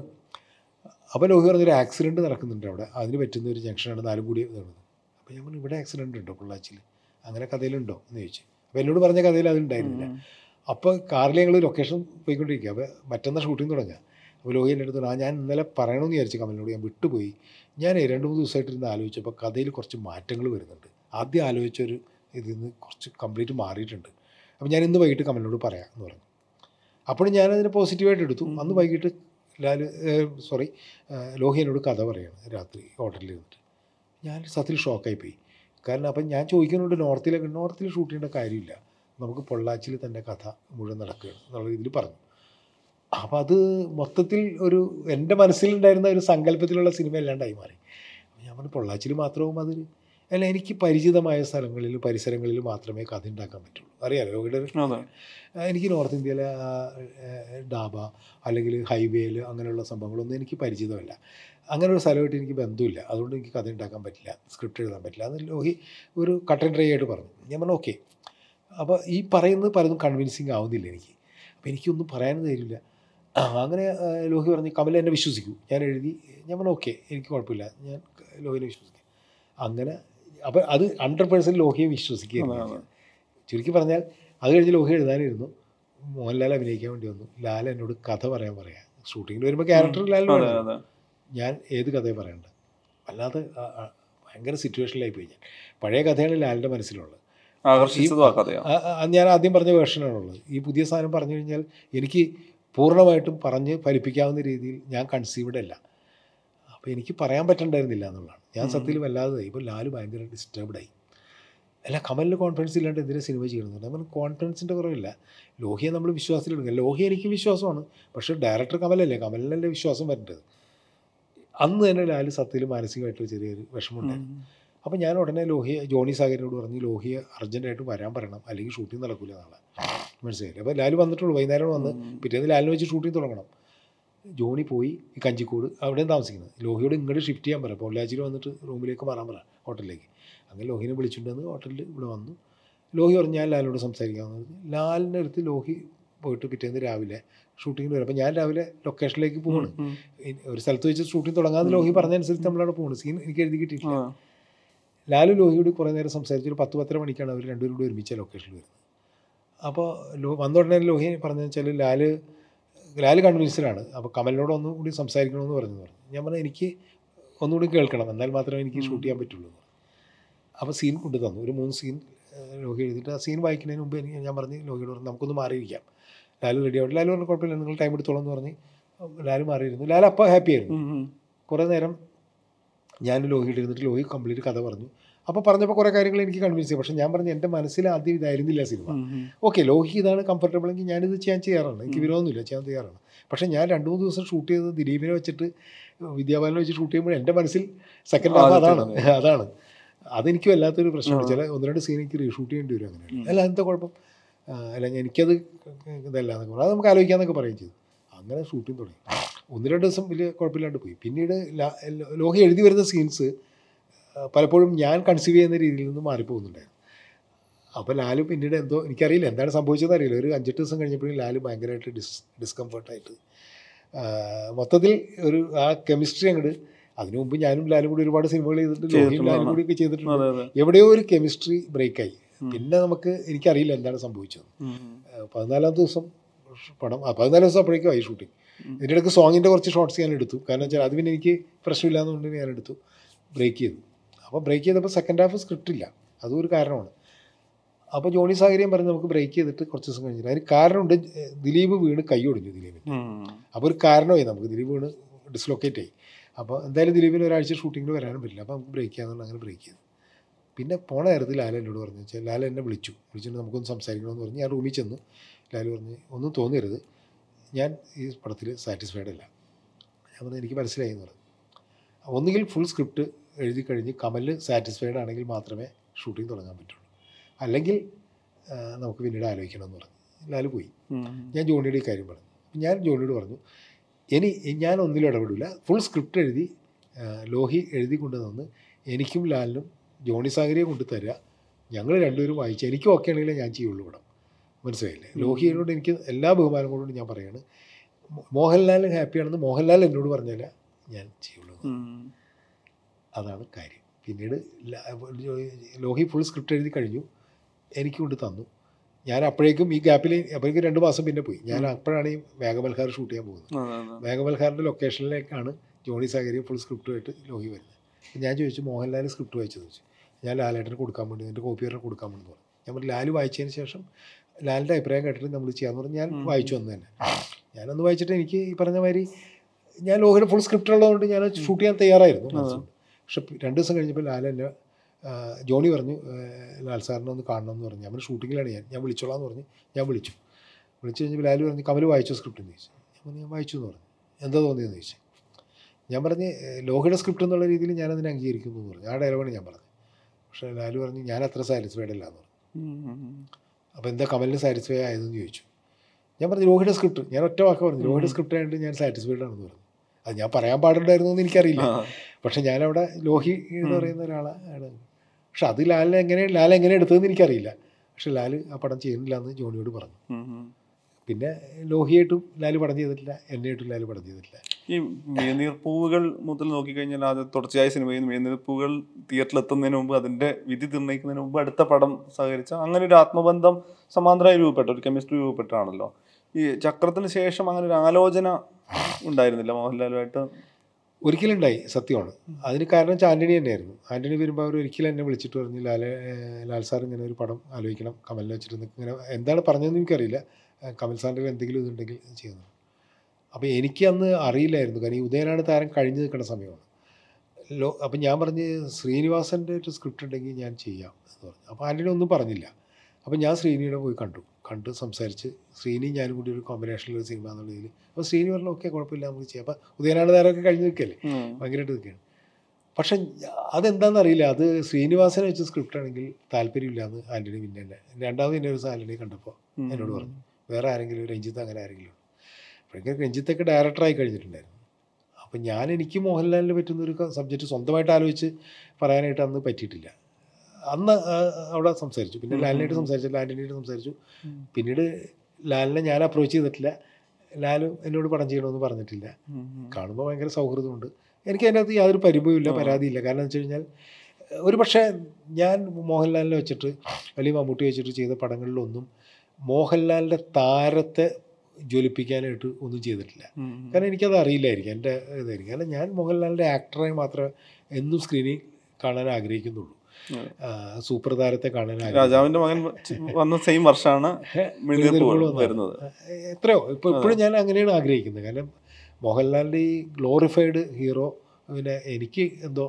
അപ്പോൾ ലോഹി പറഞ്ഞൊരു ആക്സിഡൻറ്റ് നടക്കുന്നുണ്ട് അവിടെ അതിന് പറ്റുന്ന ഒരു ജംഗ്ഷനാണ് നാലും കൂടി ഇതാണ് അപ്പോൾ ഞാൻ പറഞ്ഞു ഇവിടെ ആക്സിഡൻറ്റ് ഉണ്ടോ പൊള്ളാച്ചിയിൽ അങ്ങനെ കഥയിലുണ്ടോ എന്ന് ചോദിച്ചു അപ്പോൾ എന്നോട് പറഞ്ഞ കഥയിൽ അതുണ്ടായിരുന്നില്ല അപ്പോൾ കാറിൽ ഞങ്ങൾ ലൊക്കേഷൻ പോയിക്കൊണ്ടിരിക്കുക അപ്പോൾ മറ്റന്നാൾ ഷൂട്ടിംഗ് തുടങ്ങുക അപ്പോൾ ലോഹി എൻ്റെ അടുത്ത് പറഞ്ഞു, ആ ഞാൻ ഇന്നലെ പറയണമെന്ന് വിചാരിച്ചു കമലിനോട് ഞാൻ വിട്ടുപോയി ഞാൻ രണ്ട് മൂന്ന് ദിവസമായിട്ട് ഇരുന്ന് ആലോചിച്ചപ്പോൾ കഥയിൽ കുറച്ച് മാറ്റങ്ങൾ വരുന്നുണ്ട് ആദ്യം ആലോചിച്ചൊരു ഇതിൽ നിന്ന് കുറച്ച് കംപ്ലീറ്റ് മാറിയിട്ടുണ്ട് അപ്പോൾ ഞാൻ ഇന്ന് വൈകിട്ട് കമലിനോട് പറയാം എന്ന് പറഞ്ഞു അപ്പോഴും ഞാനതിനെ പോസിറ്റീവായിട്ട് എടുത്തു അന്ന് വൈകിട്ട് ലാൽ സോറി ലോഹി എന്നോട് കഥ പറയാണ് രാത്രി ഹോട്ടലിൽ ഇരുന്നിട്ട് ഞാൻ സത്യത്തിൽ ഷോക്കായി പോയി കാരണം അപ്പം ഞാൻ ചോദിക്കുന്നുണ്ട് നോർത്തിലൊക്കെ നോർത്തിൽ ഷൂട്ട് ചെയ്യേണ്ട കാര്യമില്ല നമുക്ക് പൊള്ളാച്ചിയിൽ തന്നെ കഥ മുഴുവൻ നടക്കുകയാണ് എന്നുള്ള രീതിയിൽ പറഞ്ഞു അപ്പോൾ അത് മൊത്തത്തിൽ ഒരു എൻ്റെ മനസ്സിലുണ്ടായിരുന്ന ഒരു സങ്കല്പത്തിലുള്ള സിനിമ അല്ലാണ്ടായി മാറി അപ്പോൾ ഞാൻ പറഞ്ഞു പൊള്ളാച്ചിയിൽ മാത്രവും അത് അല്ല എനിക്ക് പരിചിതമായ സ്ഥലങ്ങളിൽ പരിസരങ്ങളിൽ മാത്രമേ കഥ ഉണ്ടാക്കാൻ പറ്റുള്ളൂ അറിയാലോ രോഗിയുടെ ഒരു അതെ ആ, എനിക്ക് നോർത്ത് ഇന്ത്യയിലെ ആ, ഏ, ഡാബ അല്ലെങ്കിൽ ഹൈവേയിൽ അങ്ങനെയുള്ള സംഭവങ്ങളൊന്നും എനിക്ക് പരിചിതമല്ല അങ്ങനെ ഒരു സ്ഥലമായിട്ട് എനിക്ക് ബന്ധമില്ല അതുകൊണ്ട് എനിക്ക് കഥ ഉണ്ടാക്കാൻ പറ്റില്ല സ്ക്രിപ്റ്റ് എഴുതാൻ പറ്റില്ല അത് ലോഹി ഒരു കട്ടൻ ഡ്രൈ ആയിട്ട് പറഞ്ഞു ഞാൻ പറഞ്ഞു ഓക്കെ അപ്പോൾ ഈ പറയുന്നത് പലതും കൺവിൻസിങ് ആവുന്നില്ല എനിക്ക് അപ്പോൾ എനിക്കൊന്നും പറയാനും തരില്ല അങ്ങനെ ആ, ലോഹി പറഞ്ഞു കമൽ എന്നെ വിശ്വസിക്കൂ ഞാൻ എഴുതി ഞാൻ പറഞ്ഞു ഓക്കെ എനിക്ക് കുഴപ്പമില്ല ഞാൻ ലോഹിനെ വിശ്വസിക്കാം അങ്ങനെ അപ്പോൾ അത് ഹൺഡ്രഡ് പേഴ്സൻറ്റ് ലോഹിയെ വിശ്വസിക്കുകയാണ് അതെ, അതെ. ചുരുക്കി പറഞ്ഞാൽ അത് കഴിഞ്ഞ് ലോഹി എഴുതാനിരുന്നു മോഹൻലാൽ അഭിനയിക്കാൻ വേണ്ടി വന്നു ലാൽ എന്നോട് കഥ പറയാൻ പറയാം ഷൂട്ടിങ്ങിൽ വരുമ്പോൾ ക്യാരക്ടർ ലാലിന് അതെ വേണം അതെ ഞാൻ ഏത് കഥയെ പറയണ്ട അല്ലാതെ ആ, ആ, ഭയങ്കര സിറ്റുവേഷനിലായി പോയി ഞാൻ പഴയ കഥയാണ് ലാലിൻ്റെ മനസ്സിലുള്ളത് ആകർഷിച്ചതും ആ കഥയാണ് ആ, ആ, ഞാൻ ആദ്യം പറഞ്ഞ വേർഷനാണുള്ളത് ഈ പുതിയ സാധനം പറഞ്ഞു കഴിഞ്ഞാൽ എനിക്ക് പൂർണ്ണമായിട്ടും പറഞ്ഞ് ഫലിപ്പിക്കാവുന്ന രീതിയിൽ ഞാൻ കൺസീവ്ഡ് അല്ല അപ്പോൾ എനിക്ക് പറയാൻ പറ്റണ്ടായിരുന്നില്ല എന്നുള്ളതാണ് ഞാൻ സത്യത്തിൽ വല്ലാതെ ഇപ്പോൾ ലാല് ഭയങ്കര ഡിസ്റ്റർബ്ഡ് ആയി അല്ല കമലിന് കോൺഫിഡൻസ് ഇല്ലാണ്ട് എന്തിനാ സിനിമ ചെയ്യണമെന്ന് നമ്മൾ കോൺഫിഡൻസിൻ്റെ കുറവില്ല ലോഹിയെ നമ്മൾ വിശ്വാസത്തിലെടുക്കുക ലോഹി എനിക്ക് വിശ്വാസമാണ് പക്ഷേ ഡയറക്ടർ കമലല്ലേ കമലിനല്ലേ വിശ്വാസം വരേണ്ടത് അന്ന് തന്നെ ലാല് സത്യത്തിൽ മാനസികമായിട്ട് ചെറിയൊരു വിഷമമുണ്ടായിരുന്നു അപ്പോൾ ഞാൻ ഉടനെ ലോഹിയെ ജോണി സാഗറിനോട് പറഞ്ഞു ലോഹിയെ അർജൻറ്റായിട്ട് വരാൻ പറയണം അല്ലെങ്കിൽ ഷൂട്ടിംഗ് നടക്കില്ല നാളെ മനസ്സിലായില്ല അപ്പോൾ ലാല് വന്നിട്ടുള്ളൂ വൈകുന്നേരം വന്ന് പിറ്റേന്ന് ലാലിനെ വെച്ച് ഷൂട്ടിംഗ് തുടങ്ങണം ജോണി പോയി ഈ കഞ്ചിക്കോട് അവിടെയും താമസിക്കുന്നത് ലോഹിയോട് ഇങ്ങോട്ട് ഷിഫ്റ്റ് ചെയ്യാൻ പറ പൊള്ളാച്ചിയിൽ വന്നിട്ട് റൂമിലേക്ക് മാറാൻ പറ ഹോട്ടലിലേക്ക് അങ്ങനെ ലോഹിനെ വിളിച്ചിട്ടുണ്ടെന്ന് ഹോട്ടലിൽ ഇവിടെ വന്നു ലോഹി പറഞ്ഞു ഞാൻ ലാലിനോട് സംസാരിക്കാമെന്ന് പറഞ്ഞു ലാലിൻ്റെ അടുത്ത് ലോഹി പോയിട്ട് പിറ്റേന്ന് രാവിലെ ഷൂട്ടിങ്ങിന് വരും അപ്പോൾ ഞാൻ രാവിലെ ലൊക്കേഷനിലേക്ക് പോവാണ് ഇ- ഒരു സ്ഥലത്ത് വെച്ച് ഷൂട്ടിംഗ് തുടങ്ങാമെന്ന് ലോഹി പറഞ്ഞതനുസരിച്ച് നമ്മളവിടെ പോകുന്നു സീൻ എനിക്ക് എഴുതി കിട്ടിയിട്ടില്ല ലാലു ലോഹിയോട് കുറേ നേരം സംസാരിച്ചു ഒരു പത്ത് പത്തര മണിക്കാണ് അവർ രണ്ടുപേരും കൂടി ഒരുമിച്ച ലൊക്കേഷനിൽ വരുന്നത് അപ്പോൾ ലോ വന്ന ഉടനെ ലോഹി പറഞ്ഞതെന്ന് വെച്ചാൽ ലാല് ലാല് കൺവിൻസ്ഡാണ് അപ്പോൾ കമലിനോട് ഒന്നും കൂടി സംസാരിക്കണമെന്ന് പറഞ്ഞു പറഞ്ഞു ഞാൻ പറഞ്ഞു എനിക്ക് ഒന്നുകൂടി കേൾക്കണം എന്നാൽ മാത്രമേ എനിക്ക് ഷൂട്ട് ചെയ്യാൻ പറ്റുള്ളൂ എന്ന് പറഞ്ഞു. അപ്പോൾ സീൻ കൊണ്ടു തന്നു ഒരു മൂന്ന് സീൻ ഏഹ്, ലോഹി എഴുതിയിട്ട് ആ സീൻ വായിക്കുന്നതിന് മുമ്പ് എനിക്ക് ഞാൻ പറഞ്ഞ് ലോഹിയോട് പറഞ്ഞു നമുക്കൊന്ന് മാറിയിരിക്കാം ലാലു റെഡി ആവട്ടെ ലാലു പറഞ്ഞു കുഴപ്പമില്ല നിങ്ങൾ ടൈം എടുത്തോളം എന്ന് പറഞ്ഞ് ലാലു മാറിയിരുന്നു ലാലു അപ്പോൾ ഹാപ്പി ആയിരുന്നു കുറേ നേരം ഞാൻ ലോഹിയുടെ ഇരുന്നിട്ട് ലോഹി കംപ്ലീറ്റ് കഥ പറഞ്ഞു അപ്പോൾ പറഞ്ഞപ്പോൾ കുറേ കാര്യങ്ങൾ എനിക്ക് കൺവിൻസ് ചെയ്യും പക്ഷേ ഞാൻ പറഞ്ഞു എൻ്റെ മനസ്സിൽ ആദ്യം ഇതായിരുന്നില്ല സിനിമ ഓക്കെ ലോഹി ഇതാണ് കംഫർട്ടബിൾ എങ്കിൽ ഞാനിത് ചെയ്യാൻ ചെയ്യാറാണ് എനിക്ക് വിരോധമൊന്നുമില്ല ചെയ്യാൻ തയ്യാറാണ് പക്ഷേ ഞാൻ രണ്ട് മൂന്ന് ദിവസം ഷൂട്ട് ചെയ്തത് ദിലീപിനെ വെച്ചിട്ട് വിദ്യാഭവനിൽ വെച്ച് ഷൂട്ട് ചെയ്യുമ്പോൾ എൻ്റെ മനസ്സിൽ സെക്കൻഡ് ഹാഫ് അതാണ് അതാണ് അതെനിക്ക് വല്ലാത്തൊരു പ്രശ്നമാണ് ചില ഒന്ന് രണ്ട് സീൻ എനിക്ക് റീഷൂട്ട് ചെയ്യേണ്ടി വരും അങ്ങനെ അല്ല എന്താ കുഴപ്പം ആ, അല്ല ഞാൻ- എനിക്കത് ഇതല്ല എന്നൊക്കെ പറഞ്ഞു അത് നമുക്ക് ആലോചിക്കാമെന്നൊക്കെ പറയുകയും ചെയ്തു അങ്ങനെ ഷൂട്ടിങ് തുടങ്ങി ഒന്ന് രണ്ട് ദിവസം വലിയ കുഴപ്പമില്ലാണ്ട് പോയി പിന്നീട് ലാ- ലോഹി എഴുതി വരുന്ന സീൻസ് പലപ്പോഴും ഞാൻ കൺസീവ് ചെയ്യുന്ന രീതിയിൽ നിന്ന് മാറിപ്പോകുന്നുണ്ടായിരുന്നു അപ്പോൾ ലാല് പിന്നീട് എന്തോ എനിക്കറിയില്ല എന്താണ് സംഭവിച്ചതെന്ന് അറിയില്ല ഒരു അഞ്ചെട്ട് ദിവസം കഴിഞ്ഞപ്പോഴും ലാല് ഭയങ്കരമായിട്ട് ഡിസ് ഡിസ്കംഫർട്ടായിട്ട് മൊത്തത്തിൽ ഒരു ആ കെമിസ്ട്രി അങ്ങോട്ട് അതിനു മുമ്പ് ഞാനും ലാലും കൂടി ഒരുപാട് സിനിമകൾ ചെയ്തിട്ടുണ്ട് ലോഹിയും ലാലും കൂടി ഒക്കെ ചെയ്തിട്ടുണ്ട് അതെ അതെ എവിടെയോ ഒരു കെമിസ്ട്രി ബ്രേക്കായി പിന്നെ നമുക്ക് എനിക്കറിയില്ല എന്താണ് സംഭവിച്ചത് ഏഹ് പതിനാലാം ദിവസം പടം ആ പതിനാല് ദിവസം അപ്പോഴേക്കും ആയി ഷൂട്ടിങ് ഇതിൻ്റെ ഇടയ്ക്ക് സോങ്ങിൻ്റെ കുറച്ച് ഷോർട്സ് ഞാൻ എടുത്തു കാരണം വെച്ചാൽ അത് പിന്നെ എനിക്ക് പ്രശ്നമില്ലാന്നുകൊണ്ട് ഞാൻ എടുത്തു ബ്രേക്ക് ചെയ്തു അപ്പോൾ ബ്രേക്ക് ചെയ്തപ്പോൾ സെക്കൻഡ് ഹാഫ് സ്ക്രിപ്റ്റ് ഇല്ല അതും ഒരു കാരണമാണ് അപ്പോൾ ജോണി സാഹചര്യം പറഞ്ഞ് നമുക്ക് ബ്രേക്ക് ചെയ്തിട്ട് കുറച്ച് ദിവസം കഴിഞ്ഞിട്ട് അതിന് കാരണമുണ്ട് ഏഹ് ദിലീപ് വീണ് കൈ ഒടിഞ്ഞു ദിലീപിന് അപ്പോൾ ഒരു കാരണമായി നമുക്ക് ദിലീപ് വീണ് ഡിസ്ലൊക്കേറ്റ് ആയി അപ്പോൾ എന്തായാലും ദിലീപിന് ഒരാഴ്ച ഷൂട്ടിങ്ങിന് വരാനും പറ്റില്ല അപ്പോൾ നമുക്ക് ബ്രേക്ക് ചെയ്യാമെന്നുള്ള അങ്ങനെ ബ്രേക്ക് ചെയ്തു പിന്നെ പോണ നേരത്തിൽ ലാല എന്നോട് പറഞ്ഞു വെച്ചാൽ ലാല എന്നെ വിളിച്ചു വിളിച്ചിട്ട് നമുക്കൊന്ന് സംസാരിക്കണമെന്ന് പറഞ്ഞ് ഞാൻ റൂമിൽ ചെന്നു ലാല പറഞ്ഞ് ഒന്നും തോന്നരുത് ഞാൻ ഈ പടത്തിൽ സാറ്റിസ്ഫൈഡ് അല്ല ഞാൻ പറഞ്ഞു എനിക്ക് മനസ്സിലായി എന്ന് പറഞ്ഞു ഒന്നുകിൽ ഫുൾ സ്ക്രിപ്റ്റ് എഴുതി കഴിഞ്ഞ് കമല് സാറ്റിസ്ഫൈഡ് ആണെങ്കിൽ മാത്രമേ ഷൂട്ടിംഗ് തുടങ്ങാൻ പറ്റുള്ളൂ അല്ലെങ്കിൽ ആ, നമുക്ക് പിന്നീട് ആലോചിക്കണം എന്ന് പറഞ്ഞു ലാല് പോയി ഞാൻ ജോണിയുടെ ഈ കാര്യം പറഞ്ഞു ഞാൻ ജോണിയോട് പറഞ്ഞു ഇനി ഞാൻ ഒന്നിലും ഇടപെടില്ല ഫുൾ സ്ക്രിപ്റ്റ് എഴുതി ആ, ലോഹി എഴുതി കൊണ്ടുവന്ന് എനിക്കും ലാലിനും ജോണി സാഗരിയെ കൊണ്ട് തരിക ഞങ്ങൾ രണ്ടുപേരും വായിച്ച് എനിക്ക് ഓക്കെ ആണെങ്കിലേ ഞാൻ ചെയ്യുള്ളൂ പടം മനസ്സിലായില്ലേ ലോഹിയോട് എനിക്ക് എല്ലാ ബഹുമാനം കൊണ്ടും ഞാൻ പറയാണ് മോ- മോഹൻലാൽ ഹാപ്പിയാണെന്ന് മോഹൻലാൽ എന്നോട് പറഞ്ഞാലേ ഞാൻ ചെയ്യുള്ളൂ അതാണ് കാര്യം പിന്നീട് ല- ലോഹി ഫുൾ സ്ക്രിപ്റ്റ് എഴുതി കഴിഞ്ഞു എനിക്ക് കൊണ്ട് തന്നു ഞാൻ അപ്പോഴേക്കും ഈ ഗ്യാപ്പിൽ അപ്പോഴേക്കും രണ്ട് മാസം പിന്നെ പോയി ഞാൻ അപ്പോഴാണ് ഈ മേഘമൽഹാർ ഷൂട്ട് ചെയ്യാൻ പോകുന്നത് മേഘമൽഹാറിൻ്റെ ലൊക്കേഷനിലേക്കാണ് ജോണി സാഗരി ഫുൾ സ്ക്രിപ്റ്റുമായിട്ട് ലോഹി വരുന്നത് അപ്പോൾ ഞാൻ ചോദിച്ചു മോഹൻലാൽ സ്ക്രിപ്റ്റ് വായിച്ചത് ചോദിച്ചു ഞാൻ ലാലേട്ടന് കൊടുക്കാൻ വേണ്ടി എൻ്റെ കോപ്പിയറിന് കൊടുക്കാൻ വേണ്ടി പറഞ്ഞു ഞാൻ പറഞ്ഞു ലാല് വായിച്ചതിന് ശേഷം ലാലിൻ്റെ അഭിപ്രായം കേട്ടിട്ട് നമ്മൾ ചെയ്യാമെന്ന് പറഞ്ഞ് ഞാൻ വായിച്ചു വന്നു തന്നെ ഞാനൊന്ന് വായിച്ചിട്ട് എനിക്ക് ഈ പറഞ്ഞ മാതിരി ഞാൻ ലോഹിയുടെ ഫുൾ സ്ക്രിപ്റ്റ് ഉള്ളതുകൊണ്ട് ഞാൻ ഷൂട്ട് ചെയ്യാൻ തയ്യാറായിരുന്നു മനസ്സുകൊണ്ട് പക്ഷെ രണ്ട് ദിവസം കഴിഞ്ഞപ്പോൾ ലാൽ എന്നെ ആ, ജോണി പറഞ്ഞു ആ, ലാൽ സാറിനെ ഒന്ന് കാണണം എന്ന് പറഞ്ഞു ഞാൻ ഷൂട്ടിങ്ങിലാണ് ഞാൻ ഞാൻ വിളിച്ചോളാം എന്ന് പറഞ്ഞു ഞാൻ വിളിച്ചു വിളിച്ചു കഴിഞ്ഞപ്പോൾ ലാൽ പറഞ്ഞു കമൽ വായിച്ചോ സ്ക്രിപ്റ്റ് എന്ന് ചോദിച്ചു ഞാൻ പറഞ്ഞു ഞാൻ വായിച്ചു എന്ന് പറഞ്ഞു എന്താ തോന്നിയെന്ന് ചോദിച്ചു ഞാൻ പറഞ്ഞ് "ഏ, ലോഹിയുടെ സ്ക്രിപ്റ്റ് എന്നുള്ള രീതിയിൽ ഞാനതിനെ അംഗീകരിക്കുന്നു എന്ന് പറഞ്ഞു ആ ഡയലോഗാണ് ഞാൻ പറഞ്ഞത് പക്ഷേ ലാലു പറഞ്ഞു ഞാൻ അത്ര സാറ്റിസ്ഫൈഡ് അല്ല എന്ന് പറഞ്ഞു അപ്പോൾ എന്താ കമലിന് സാറ്റിസ്ഫൈ ആയതെന്ന് ചോദിച്ചു ഞാൻ പറഞ്ഞു ലോഹിയുടെ സ്ക്രിപ്റ്റ് ഞാൻ ഒറ്റ വാക്ക് പറഞ്ഞു ലോഹിയുടെ സ്ക്രിപ്റ്റ് ആയിട്ട് ഞാൻ സാറ്റിസ്ഫൈഡ് ആണെന്ന് പറഞ്ഞു അത് ഞാൻ പറയാൻ പാടുണ്ടായിരുന്നു എന്ന് എനിക്കറിയില്ല പക്ഷെ ഞാനവിടെ ലോഹി എന്ന് പറയുന്ന ഒരാളാണ് പക്ഷെ അത് ലാലിനെ എങ്ങനെ ലാൽ എങ്ങനെ എടുത്തതെന്ന് എനിക്കറിയില്ല പക്ഷെ ലാൽ ആ പടം ചെയ്യുന്നില്ല എന്ന് ജോണിയോട് പറഞ്ഞു പിന്നെ ലോഹിയായിട്ടും ലാൽ പടം ചെയ്തിട്ടില്ല എന്നെയായിട്ടും ലാൽ പടം ചെയ്തിട്ടില്ല ഈ മേനീർ പൂവുകൾ മുതൽ നോക്കിക്കഴിഞ്ഞാൽ അത് തുടർച്ചയായ സിനിമയിൽ മേനീർ പൂവുകൾ തിയേറ്ററിൽ എത്തുന്നതിന് മുമ്പ് അതിന്റെ വിധി നിർണ്ണയിക്കുന്നതിന് മുമ്പ് അടുത്ത പടം സഹകരിച്ച അങ്ങനെ ഒരു ആത്മബന്ധം സമാന്തരമായി രൂപപ്പെട്ട ഒരു കെമിസ്ട്രി രൂപപ്പെട്ടാണല്ലോ ഈ ചക്രത്തിന് ശേഷം അങ്ങനെ ഒരു ആലോചന ഉണ്ടായിരുന്നില്ല മോഹൻലാലുമായിട്ട് ഒരിക്കലും ഉണ്ടായി സത്യമാണ് അതിന് കാരണം വെച്ചാൽ ആൻ്റണി തന്നെയായിരുന്നു ആൻ്റണി വരുമ്പോൾ അവർ ഒരിക്കലും എന്നെ വിളിച്ചിട്ട് പറഞ്ഞു ലാലെ ഏഹ് ലാൽ സാർ ഇങ്ങനെ ഒരു പടം ആലോചിക്കണം കമലിനെ വെച്ചിട്ട് നിനക്ക് ഇങ്ങനെ എന്താണ് പറഞ്ഞതെന്ന് എനിക്കറിയില്ല ഏഹ് കമൽ സാറിൻ്റെ എന്തെങ്കിലും ഇതുണ്ടെങ്കിൽ ചെയ്യുന്നു അപ്പോൾ എനിക്ക് അന്ന് അറിയില്ലായിരുന്നു കാരണം ഈ ഉദയനാണ് താരം കഴിഞ്ഞ് നിൽക്കുന്ന സമയമാണ് ലോ അപ്പം ഞാൻ പറഞ്ഞ് ശ്രീനിവാസൻ്റെ ഒരു സ്ക്രിപ്റ്റ് ഉണ്ടെങ്കിൽ ഞാൻ ചെയ്യാം എന്ന് പറഞ്ഞു അപ്പോൾ ആൻ്റണി ഒന്നും പറഞ്ഞില്ല അപ്പോൾ ഞാൻ ശ്രീനിയുടെ പോയി കണ്ടു കണ്ട് സംസാരിച്ച് ശ്രീനി ഞാനും കൂടി ഒരു കോമ്പിനേഷനിൽ ഒരു സിനിമ എന്നുള്ള രീതിയിൽ അപ്പോൾ ശ്രീനി പറഞ്ഞു ഓക്കെ കുഴപ്പമില്ല നമുക്ക് ചെയ്യാം അപ്പോൾ ഉദയനാണ് താരമൊക്കെ കഴിഞ്ഞ് നിൽക്കല്ലേ ഭയങ്കരമായിട്ട് നിൽക്കുകയാണ് പക്ഷെ അതെന്താണെന്ന് അറിയില്ല അത് ശ്രീനിവാസനെ വെച്ച സ്ക്രിപ്റ്റ് ആണെങ്കിൽ താല്പര്യമില്ല എന്ന് ആൻ്റണി പിന്നെ എന്നെ രണ്ടാമത് എന്നെ ഒരു ആൻ്റണി കണ്ടപ്പോൾ എന്നോട് പറഞ്ഞു വേറെ ആരെങ്കിലും രഞ്ജിത്ത് അങ്ങനെ ആരെങ്കിലും അപ്പോഴേക്കും രഞ്ജിത്തൊക്കെ ഡയറക്ടറായി കഴിഞ്ഞിട്ടുണ്ടായിരുന്നു അപ്പം ഞാൻ എനിക്ക് മോഹൻലാലിന് പറ്റുന്ന ഒരു സബ്ജക്റ്റ് സ്വന്തമായിട്ട് ആലോചിച്ച് പറയാനായിട്ട് അന്ന് പറ്റിയിട്ടില്ല അന്ന് ആ, അവിടെ സംസാരിച്ചു പിന്നെ ലാലിനായിട്ട് സംസാരിച്ചു ലാലിനായിട്ട് സംസാരിച്ചു പിന്നീട് ലാലിനെ ഞാൻ അപ്രോച്ച് ചെയ്തിട്ടില്ല ലാലു എന്നോട് പടം ചെയ്യണമെന്ന് പറഞ്ഞിട്ടില്ല കാണുമ്പോൾ ഭയങ്കര സൗഹൃദമുണ്ട് എനിക്ക് അതിനകത്ത് യാതൊരു പരിഭവമില്ല ആ. പരാതിയില്ല കാരണം എന്ന് വെച്ച് കഴിഞ്ഞാൽ ഒരു പക്ഷേ ഞാൻ മോഹൻലാലിനെ വെച്ചിട്ട് അല്ലെങ്കിൽ മമ്മൂട്ടി വെച്ചിട്ട് ചെയ്ത പടങ്ങളിലൊന്നും മോഹൻലാലിൻ്റെ താരത്തെ ജ്വലിപ്പിക്കാനായിട്ട് ഒന്നും ചെയ്തിട്ടില്ല കാരണം എനിക്കത് അറിയില്ലായിരിക്കും എൻ്റെ ഇതായിരിക്കും കാരണം ഞാൻ മോഹൻലാലിൻ്റെ ആക്ടറെ മാത്രമേ എന്നും സ്ക്രീനിൽ കാണാൻ ആഗ്രഹിക്കുന്നുള്ളൂ ഉം. ആ, സൂപ്പർ താരത്തെ കാണാൻ ആഗ്രഹിക്കുന്നു. രാജാവിന്റെ മകൻ വന്ന സെയിം വർഷമാണ് മിഴുന്നീർപ്പ് മിഴുന്നീർപ്പ് വന്നത്. വരുന്നത് എത്രയോ ഇപ്പോൾ ഇപ്പോഴും ഞാൻ അങ്ങനെയാണ് ആഗ്രഹിക്കുന്നത് കാരണം മോഹൻലാലിൻ്റെ ഈ ഗ്ലോറിഫൈഡ് ഹീറോ പിന്നെ എനിക്ക് എന്തോ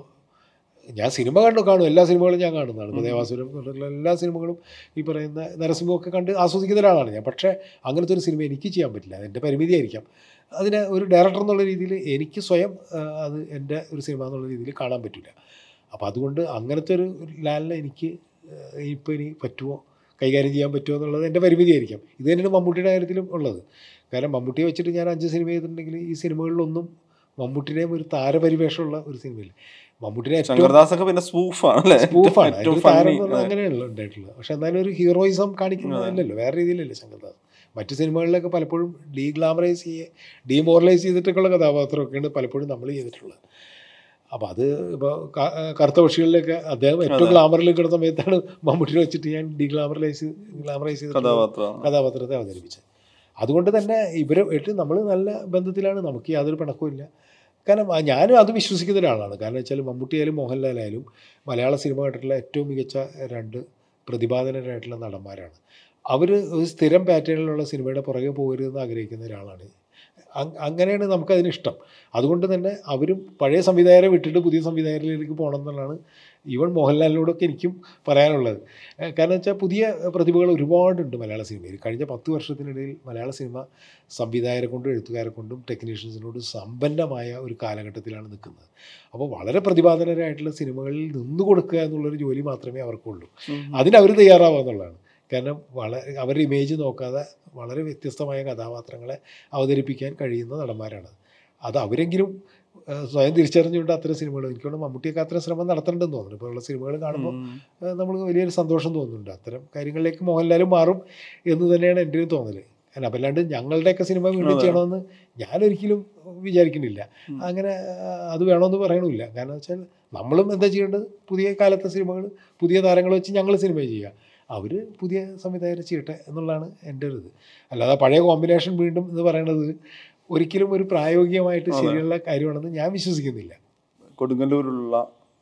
ഞാൻ സിനിമ കണ്ടു കാണും എല്ലാ സിനിമകളും ഞാൻ കാണുന്നതാണ് ഇപ്പോൾ ഉം. ദേവാസുരം പോലുള്ള എല്ലാ സിനിമകളും ഈ പറയുന്ന നരസിംഹമൊക്കെ കണ്ട് ആസ്വദിക്കുന്ന ഒരാളാണ് ഞാൻ പക്ഷേ അങ്ങനത്തെ ഒരു സിനിമ എനിക്ക് ചെയ്യാൻ പറ്റില്ല അതെൻ്റെ പരിമിതിയായിരിക്കാം അതിനെ ഒരു ഡയറക്ടർ എന്നുള്ള രീതിയിൽ എനിക്ക് സ്വയം ആ, അത് എൻ്റെ ഒരു സിനിമ എന്നുള്ള രീതിയിൽ കാണാൻ പറ്റില്ല അപ്പോൾ അതുകൊണ്ട് അങ്ങനത്തെ ഒരു ലാലിനെ എനിക്ക് ഇപ്പോൾ ഇനി പറ്റുമോ കൈകാര്യം ചെയ്യാൻ പറ്റുമോ എന്നുള്ളത് എൻ്റെ പരിമിതിയായിരിക്കാം ഇത് തന്നെയാണ് മമ്മൂട്ടിയുടെ കാര്യത്തിലും ഉള്ളത് കാരണം മമ്മൂട്ടിയെ വെച്ചിട്ട് ഞാൻ അഞ്ച് സിനിമ ചെയ്തിട്ടുണ്ടെങ്കിൽ ഈ സിനിമകളിലൊന്നും മമ്മൂട്ടിയുടെയും ഒരു താരപരിവേഷമുള്ള ഒരു സിനിമയിൽ മമ്മൂട്ടിനെ ഏറ്റവും ശങ്കർദാസ് ഒക്കെ പിന്നെ സ്പൂഫാണ് അല്ലേ സ്പൂഫാണ് ഏറ്റവും ഏറ്റവും താരം ഫണ്ണി എന്നുള്ളത് അങ്ങനെയല്ല ഉണ്ടായിട്ടുള്ളത് പക്ഷെ എന്നാലും ഒരു ഹീറോയിസം കാണിക്കുന്നതല്ലല്ലോ വേറെ രീതിയിലല്ലേ ശങ്കർദാസ് മറ്റു സിനിമകളിലൊക്കെ പലപ്പോഴും ഡീ ഗ്ലാമറൈസ് ചെയ്യ ഡീമോറലൈസ് ചെയ്തിട്ടൊക്കെയുള്ള കഥാപാത്രമൊക്കെയാണ് പലപ്പോഴും നമ്മൾ ചെയ്തിട്ടുള്ളത് അപ്പോൾ അത് ഇപ്പോൾ കറുത്ത പക്ഷികളിലൊക്കെ അദ്ദേഹം ഏറ്റവും അതെ. ഗ്ലാമറിൽ കിടന്ന സമയത്താണ് മമ്മൂട്ടിനെ വെച്ചിട്ട് ഞാൻ ഡീ ഗ്ലാമറലൈസ് ഗ്ലാമറൈസ് ചെയ്തിട്ടുള്ളത് കഥാപാത്രം കഥാപാത്രത്തെ അവതരിപ്പിച്ചത് അതുകൊണ്ട് തന്നെ ഇവരെ ആയിട്ട് നമ്മൾ നല്ല ബന്ധത്തിലാണ് നമുക്ക് യാതൊരു പിണക്കവും ഇല്ല കാരണം ആ ഞാനും അത് വിശ്വസിക്കുന്ന ഒരാളാണ് കാരണം വെച്ചാൽ മമ്മൂട്ടിയായാലും മോഹൻലാലായാലും മലയാള സിനിമ കണ്ടിട്ടുള്ള ഏറ്റവും മികച്ച രണ്ട് പ്രതിപാദനരായിട്ടുള്ള നടന്മാരാണ് അവർ ഒരു സ്ഥിരം പാറ്റേണിലുള്ള സിനിമയുടെ പുറകെ പോകരുതെന്ന് ആഗ്രഹിക്കുന്ന ഒരാളാണ് അങ് അങ്ങനെയാണ് നമുക്കതിന് ഇഷ്ടം അതുകൊണ്ട് തന്നെ അവരും പഴയ സംവിധായകരെ വിട്ടിട്ട് പുതിയ സംവിധായകരിലേക്ക് പോകണം എന്നുള്ളതാണ് ഈവൻ മോഹൻലാലിനോടൊക്കെ എനിക്കും പറയാനുള്ളത് ഏഹ് കാരണം വെച്ചാൽ പുതിയ പ്രതിഭകൾ ഒരുപാടുണ്ട് മലയാള സിനിമയിൽ കഴിഞ്ഞ പത്ത് വർഷത്തിനിടയിൽ മലയാള സിനിമ സംവിധായകരെ കൊണ്ടും എഴുത്തുകാരെ കൊണ്ടും ടെക്നീഷ്യൻസിനോടും സമ്പന്നമായ ഒരു കാലഘട്ടത്തിലാണ് നിൽക്കുന്നത് അപ്പോൾ വളരെ പ്രതിപാദനരായിട്ടുള്ള സിനിമകളിൽ നിന്നു കൊടുക്കുക എന്നുള്ളൊരു ജോലി മാത്രമേ അവർക്കുള്ളൂ അതിന് അവർ തയ്യാറാവുക എന്നുള്ളതാണ് കാരണം വളരെ അവരുടെ ഇമേജ് നോക്കാതെ വളരെ വ്യത്യസ്തമായ കഥാപാത്രങ്ങളെ അവതരിപ്പിക്കാൻ കഴിയുന്ന നടന്മാരാണ് അത് അവരെങ്കിലും ഏഹ്, സ്വയം തിരിച്ചറിഞ്ഞുകൊണ്ട് അത്തരം സിനിമകൾ എനിക്കൊണ്ട് മമ്മൂട്ടിയൊക്കെ അത്തരം ശ്രമം നടത്തേണ്ടെന്ന് തോന്നുന്നു ഇപ്പോൾ ഉള്ള സിനിമകൾ കാണുമ്പോൾ ഏഹ് നമുക്ക് വലിയൊരു സന്തോഷം തോന്നുന്നുണ്ട് അത്തരം കാര്യങ്ങളിലേക്ക് മോഹൻലാലും മാറും എന്ന് തന്നെയാണ് എൻ്റെ ഒരു തോന്നൽ കാരണം അപ്പം അല്ലാണ്ട് ഞങ്ങളുടെയൊക്കെ സിനിമ വീണ്ടും അതെ. ചെയ്യണമെന്ന് ഞാനൊരിക്കലും വിചാരിക്കുന്നില്ല ഉം. അങ്ങനെ ആ, അത് വേണമെന്ന് പറയണമില്ല കാരണം വെച്ചാൽ നമ്മളും എന്താ ചെയ്യേണ്ടത് പുതിയ കാലത്തെ സിനിമകൾ പുതിയ താരങ്ങൾ വെച്ച് ഞങ്ങൾ സിനിമ ചെയ്യുക അവർ പുതിയ സംവിധായകർ ചെയ്യട്ടെ എന്നുള്ളതാണ് എൻ്റെ ഒരു ഇത് അല്ലാതെ പഴയ കോമ്പിനേഷൻ വീണ്ടും എന്ന് പറയുന്നത് ഒരിക്കലും ഒരു പ്രായോഗികമായിട്ട് അതെ. ശരിയുള്ള കാര്യമാണെന്ന് ഞാൻ വിശ്വസിക്കുന്നില്ല കൊടുങ്ങല്ലൂരിലുള്ള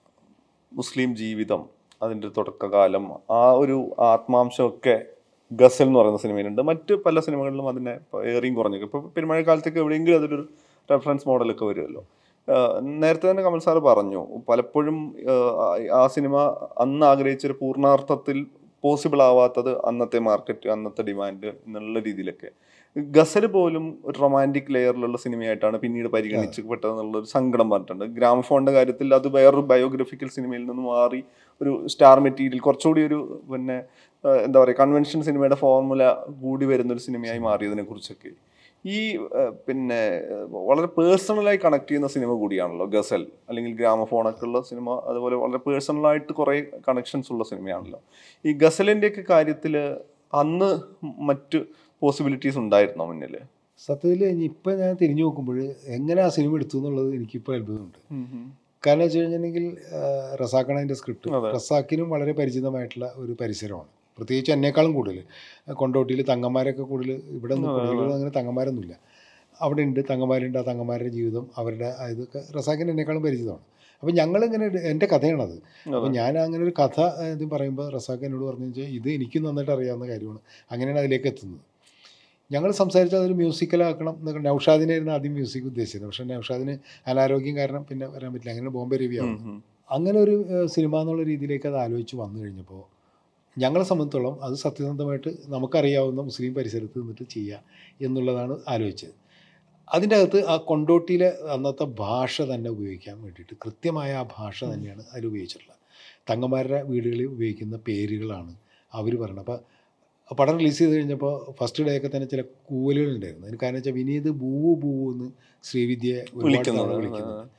മുസ്ലിം ജീവിതം അതിൻ്റെ തുടക്കകാലം ആ ഒരു ആത്മാംശമൊക്കെ ഗസൽ എന്ന് പറയുന്ന സിനിമയിലുണ്ട് മറ്റ് പല സിനിമകളിലും അതിനെ ഏറിയും കുറഞ്ഞു ഇപ്പോൾ പെരുമഴക്കാലത്തേക്ക് എവിടെയെങ്കിലും അതിലൊരു റെഫറൻസ് മോഡലൊക്കെ വരുമല്ലോ ആഹ് നേരത്തെ തന്നെ കമൽ സാറ് പറഞ്ഞു പലപ്പോഴും ആഹ് ആ സിനിമ അന്ന് ആഗ്രഹിച്ചൊരു പൂർണ്ണാർത്ഥത്തിൽ പോസിബിൾ ആവാത്തത് അന്നത്തെ മാർക്കറ്റ് അന്നത്തെ ഡിമാൻഡ് എന്നുള്ള രീതിയിലൊക്കെ ഗസൽ പോലും ഒരു റൊമാൻറ്റിക് ലെയറിലുള്ള സിനിമയായിട്ടാണ് പിന്നീട് പരിഗണിക്കപ്പെട്ടതെന്നുള്ള ഒരു സങ്കടം പറഞ്ഞിട്ടുണ്ട് ഗ്രാമഫോണിന്റെ കാര്യത്തിൽ അത് വേറൊരു ബയോഗ്രഫിക്കൽ സിനിമയിൽ നിന്ന് മാറി ഒരു സ്റ്റാർ മെറ്റീരിയൽ കുറച്ചുകൂടി ഒരു പിന്നെ ആ, എന്താ പറയുക കൺവെൻഷൻ സിനിമയുടെ ഫോർമുല കൂടി വരുന്ന ഒരു സിനിമയായി മാറിയതിനെ കുറിച്ചൊക്കെ ഈ ആ, പിന്നെ ആ, വളരെ പേഴ്സണലായി കണക്ട് ചെയ്യുന്ന സിനിമ കൂടിയാണല്ലോ ഗസൽ അല്ലെങ്കിൽ ഗ്രാമഫോണൊക്കെ ഉള്ള സിനിമ അതുപോലെ വളരെ പേഴ്സണലായിട്ട് കുറേ കണക്ഷൻസ് ഉള്ള സിനിമയാണല്ലോ ഈ ഗസലിൻ്റെയൊക്കെ കാര്യത്തിൽ അന്ന് മറ്റ് പോസിബിലിറ്റീസ് ഉണ്ടായിരുന്നോ മുന്നിൽ സത്യത്തിൽ ഇപ്പം ഞാൻ തിരിഞ്ഞു നോക്കുമ്പോൾ എങ്ങനെ ആ സിനിമ എടുത്തു എന്നുള്ളത് എനിക്കിപ്പോൾ അത്ഭുതമുണ്ട് കാരണം വെച്ച് കഴിഞ്ഞിട്ടുണ്ടെങ്കിൽ റസാഖാണ് അതിൻ്റെ സ്ക്രിപ്റ്റ് അതെ. റസാഖിനും വളരെ പരിചിതമായിട്ടുള്ള ഒരു പരിസരമാണ് പ്രത്യേകിച്ച് എന്നെക്കാളും കൂടുതൽ കൊണ്ടോട്ടിയിൽ തങ്ങന്മാരൊക്കെ കൂടുതൽ ഇവിടെ ഒന്നും അതെ, അതെ. കൂടുതലും അങ്ങനെ തങ്ങന്മാരൊന്നുമില്ല അവിടെ ഉണ്ട് തങ്ങന്മാരുണ്ട് ആ തങ്ങന്മാരുടെ ജീവിതം അവരുടെ ആ ഇതൊക്കെ റസാഖിന് എന്നെക്കാളും പരിചിതമാണ് അപ്പോൾ ഞങ്ങളിങ്ങനെ ഒരു- എൻ്റെ കഥയാണത് അപ്പോൾ ഞാൻ അങ്ങനെ ഒരു കഥ ഏഹ്, ഇത് പറയുമ്പോൾ റസാഖ് എന്നോട് പറഞ്ഞു വെച്ചാൽ ഇത് എനിക്കും നന്നായിട്ട് അറിയാവുന്ന കാര്യമാണ് അങ്ങനെയാണ് അതിലേക്ക് എത്തുന്നത് ഞങ്ങൾ സംസാരിച്ചത് അതൊരു മ്യൂസിക്കലാക്കണം എന്നൊക്കെ നൗഷാദിനായിരുന്നു ആദ്യം മ്യൂസിക് ഉദ്ദേശിച്ചത് പക്ഷേ നൗഷാദിന് അനാരോഗ്യം കാരണം പിന്നെ വരാൻ പറ്റില്ല അങ്ങനെ ബോംബെ രവിയാവും അങ്ങനെ ഒരു ഏഹ്, സിനിമ എന്നുള്ള രീതിയിലേക്ക് അത് ആലോചിച്ച് വന്നു കഴിഞ്ഞപ്പോൾ ഞങ്ങളെ സംബന്ധിച്ചോളം അത് സത്യസന്ധമായിട്ട് നമുക്കറിയാവുന്ന മുസ്ലിം പരിസരത്ത് നിന്നിട്ട് ചെയ്യുക എന്നുള്ളതാണ് ആലോചിച്ചത് അതിൻ്റെ അകത്ത് ആ കൊണ്ടോട്ടിയിലെ അന്നത്തെ ഭാഷ തന്നെ ഉപയോഗിക്കാൻ വേണ്ടിയിട്ട് കൃത്യമായ ആ ഭാഷ തന്നെയാണ് അതിൽ ഉപയോഗിച്ചിട്ടുള്ളത് തങ്ങന്മാരുടെ വീടുകളിൽ ഉപയോഗിക്കുന്ന പേരുകളാണ് അവർ പറയുന്നത് അപ്പോൾ പടം റിലീസ് ചെയ്ത് കഴിഞ്ഞപ്പോൾ ഫസ്റ്റ് ഡേ ഒക്കെ തന്നെ ചില കൂവലുകൾ ഉണ്ടായിരുന്നു അതിന് കാരണം വെച്ചാൽ വിനീത് ബൂവു ബൂവു എന്ന് ശ്രീവിദ്യയെ ഒരുപാട് തവണ വിളിക്കുന്നത് വിളിക്കുന്നത്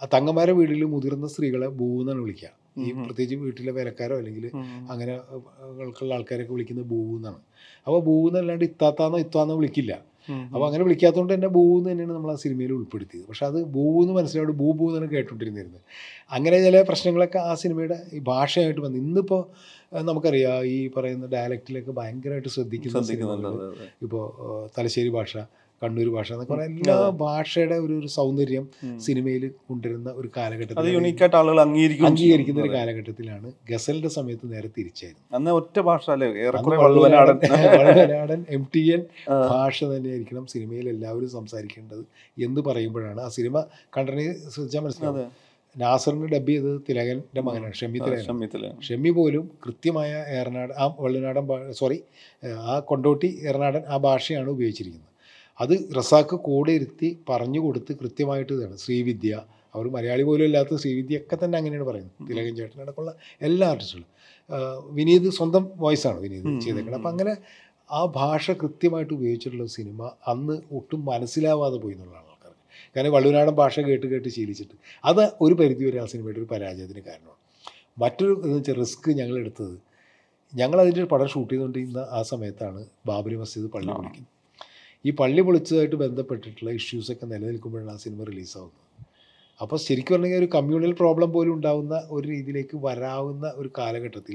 ആ തങ്ങന്മാരെ വീട്ടിൽ മുതിർന്ന സ്ത്രീകളെ ബൂ എന്നാണ് വിളിക്കുക ഈ ഉം ഉം. പ്രത്യേകിച്ച് വീട്ടിലെ വേലക്കാരോ അല്ലെങ്കിൽ ഉം. അങ്ങനെ ഉള്ള ആൾക്കാരൊക്കെ വിളിക്കുന്നത് ബൂ എന്നാണ് അപ്പോൾ ബൂ എന്നല്ലാണ്ട് ഇത്താത്താന്നോ ഇത്താന്നോ വിളിക്കില്ല ഉം. അപ്പോൾ അങ്ങനെ വിളിക്കാത്തതുകൊണ്ട് തന്നെ ബൂ എന്ന് തന്നെയാണ് നമ്മൾ ആ സിനിമയിൽ ഉൾപ്പെടുത്തിയത് പക്ഷെ അത് ബൂ എന്ന് മനസ്സിലായിട്ട് ബൂ ബൂ എന്നാണ് കേട്ടുകൊണ്ടിരുന്നിരുന്നത് അങ്ങനെ ചില പ്രശ്നങ്ങളൊക്കെ ആ സിനിമയുടെ ഈ ഭാഷയായിട്ട് വന്നു ഇന്നിപ്പോൾ നമുക്കറിയാം ഈ പറയുന്ന ഡയലക്റ്റിലൊക്കെ ഭയങ്കരമായിട്ട് ശ്രദ്ധിക്കുന്ന ശ്രദ്ധിക്കുന്നുണ്ട് സിനിമകൾ അതെ, അതെ. ഇപ്പോൾ തലശ്ശേരി ഭാഷ കണ്ണൂർ ഭാഷ എന്നൊക്കെ പറഞ്ഞ എല്ലാ അതെ. ഭാഷയുടെ ഒരു ഒരു സൗന്ദര്യം ഉം. സിനിമയിൽ കൊണ്ടുവരുന്ന ഒരു അത് കാലഘട്ടത്തിൽ യുണീക്കായിട്ട് ആളുകൾ അംഗീകരിക്കും അംഗീകരിക്കുന്ന ഒരു കാലഘട്ടത്തിലാണ് ഗസലിന്റെ സമയത്ത് നേരെ തിരിച്ചായിരുന്നു അന്ന് ഒറ്റ ഭാഷ അല്ലേ ഏറെക്കുറെ അന്ന് വള്ളുവനാടൻ വള്ളുവനാടൻ എം ടി എൻ ആ. ഭാഷ തന്നെയായിരിക്കണം സിനിമയിൽ എല്ലാവരും സംസാരിക്കേണ്ടത് എന്ന് പറയുമ്പോഴാണ് ആ സിനിമ കണ്ടനെ ശ്രദ്ധിച്ചാൽ മനസ്സിലാവും അതെ നാസറിന് ഡബ് ചെയ്തത് തിലകന്റെ മകനാണ് ഷെമ്മി തിലകൻ ഷമ്മിത്തില് ഷെമ്മി പോലും കൃത്യമായ ഏറനാട് ആ വള്ളുനാടൻ സോറി ആ കൊണ്ടോട്ടി ഏറനാടൻ ആ ഭാഷയാണ് ഉപയോഗിച്ചിരിക്കുന്നത് അത് റസാക്ക് കൂടെ ഇരുത്തി പറഞ്ഞു കൊടുത്ത് കൃത്യമായിട്ട് ഇതാണ് ശ്രീവിദ്യ അവർ മലയാളി പോലും അല്ലാത്ത ശ്രീവിദ്യ ഒക്കെ തന്നെ അങ്ങനെയാണ് പറയുന്നത് തിലകൻ ചേട്ടനടക്കമുള്ള എല്ലാ ആർട്ടിസ്റ്റുകളും ആ, വിനീത് സ്വന്തം വോയിസാണ് വിനീത് ഉം, ചെയ്തേക്കുന്നത് ഉം, അപ്പം അങ്ങനെ ആ ഭാഷ കൃത്യമായിട്ട് ഉപയോഗിച്ചിട്ടുള്ള സിനിമ അന്ന് ഒട്ടും മനസ്സിലാവാതെ പോയി എന്നുള്ളതാണ് ആൾക്കാർക്ക് കാരണം വള്ളുനാടൻ ഭാഷ കേട്ട് കേട്ട് ശീലിച്ചിട്ട് അത് ഒരു പരിധിവരെ ആ സിനിമയുടെ ഒരു പരാജയത്തിന് കാരണമാണ് മറ്റൊരു എന്ന് വെച്ചാൽ റിസ്ക് ഞങ്ങൾ എടുത്തത് ഞങ്ങൾ അതിൻ്റെ പടം ഷൂട്ട് ചെയ്തുകൊണ്ടിരുന്ന ആ സമയത്താണ് ബാബരി മസ്ജിദ് പള്ളി ആ. പൊളിക്കുന്നത് ഈ പള്ളി പൊളിച്ചതായിട്ട് ബന്ധപ്പെട്ടിട്ടുള്ള ഇഷ്യൂസൊക്കെ നിലനിൽക്കുമ്പോഴാണ് ആ സിനിമ റിലീസാവുന്നത് അപ്പോൾ ശരിക്കും പറഞ്ഞാൽ ഒരു കമ്മ്യൂണൽ പ്രോബ്ലം പോലും ഉണ്ടാവുന്ന ഒരു രീതിയിലേക്ക് വരാവുന്ന ഒരു കാലഘട്ടത്തിൽ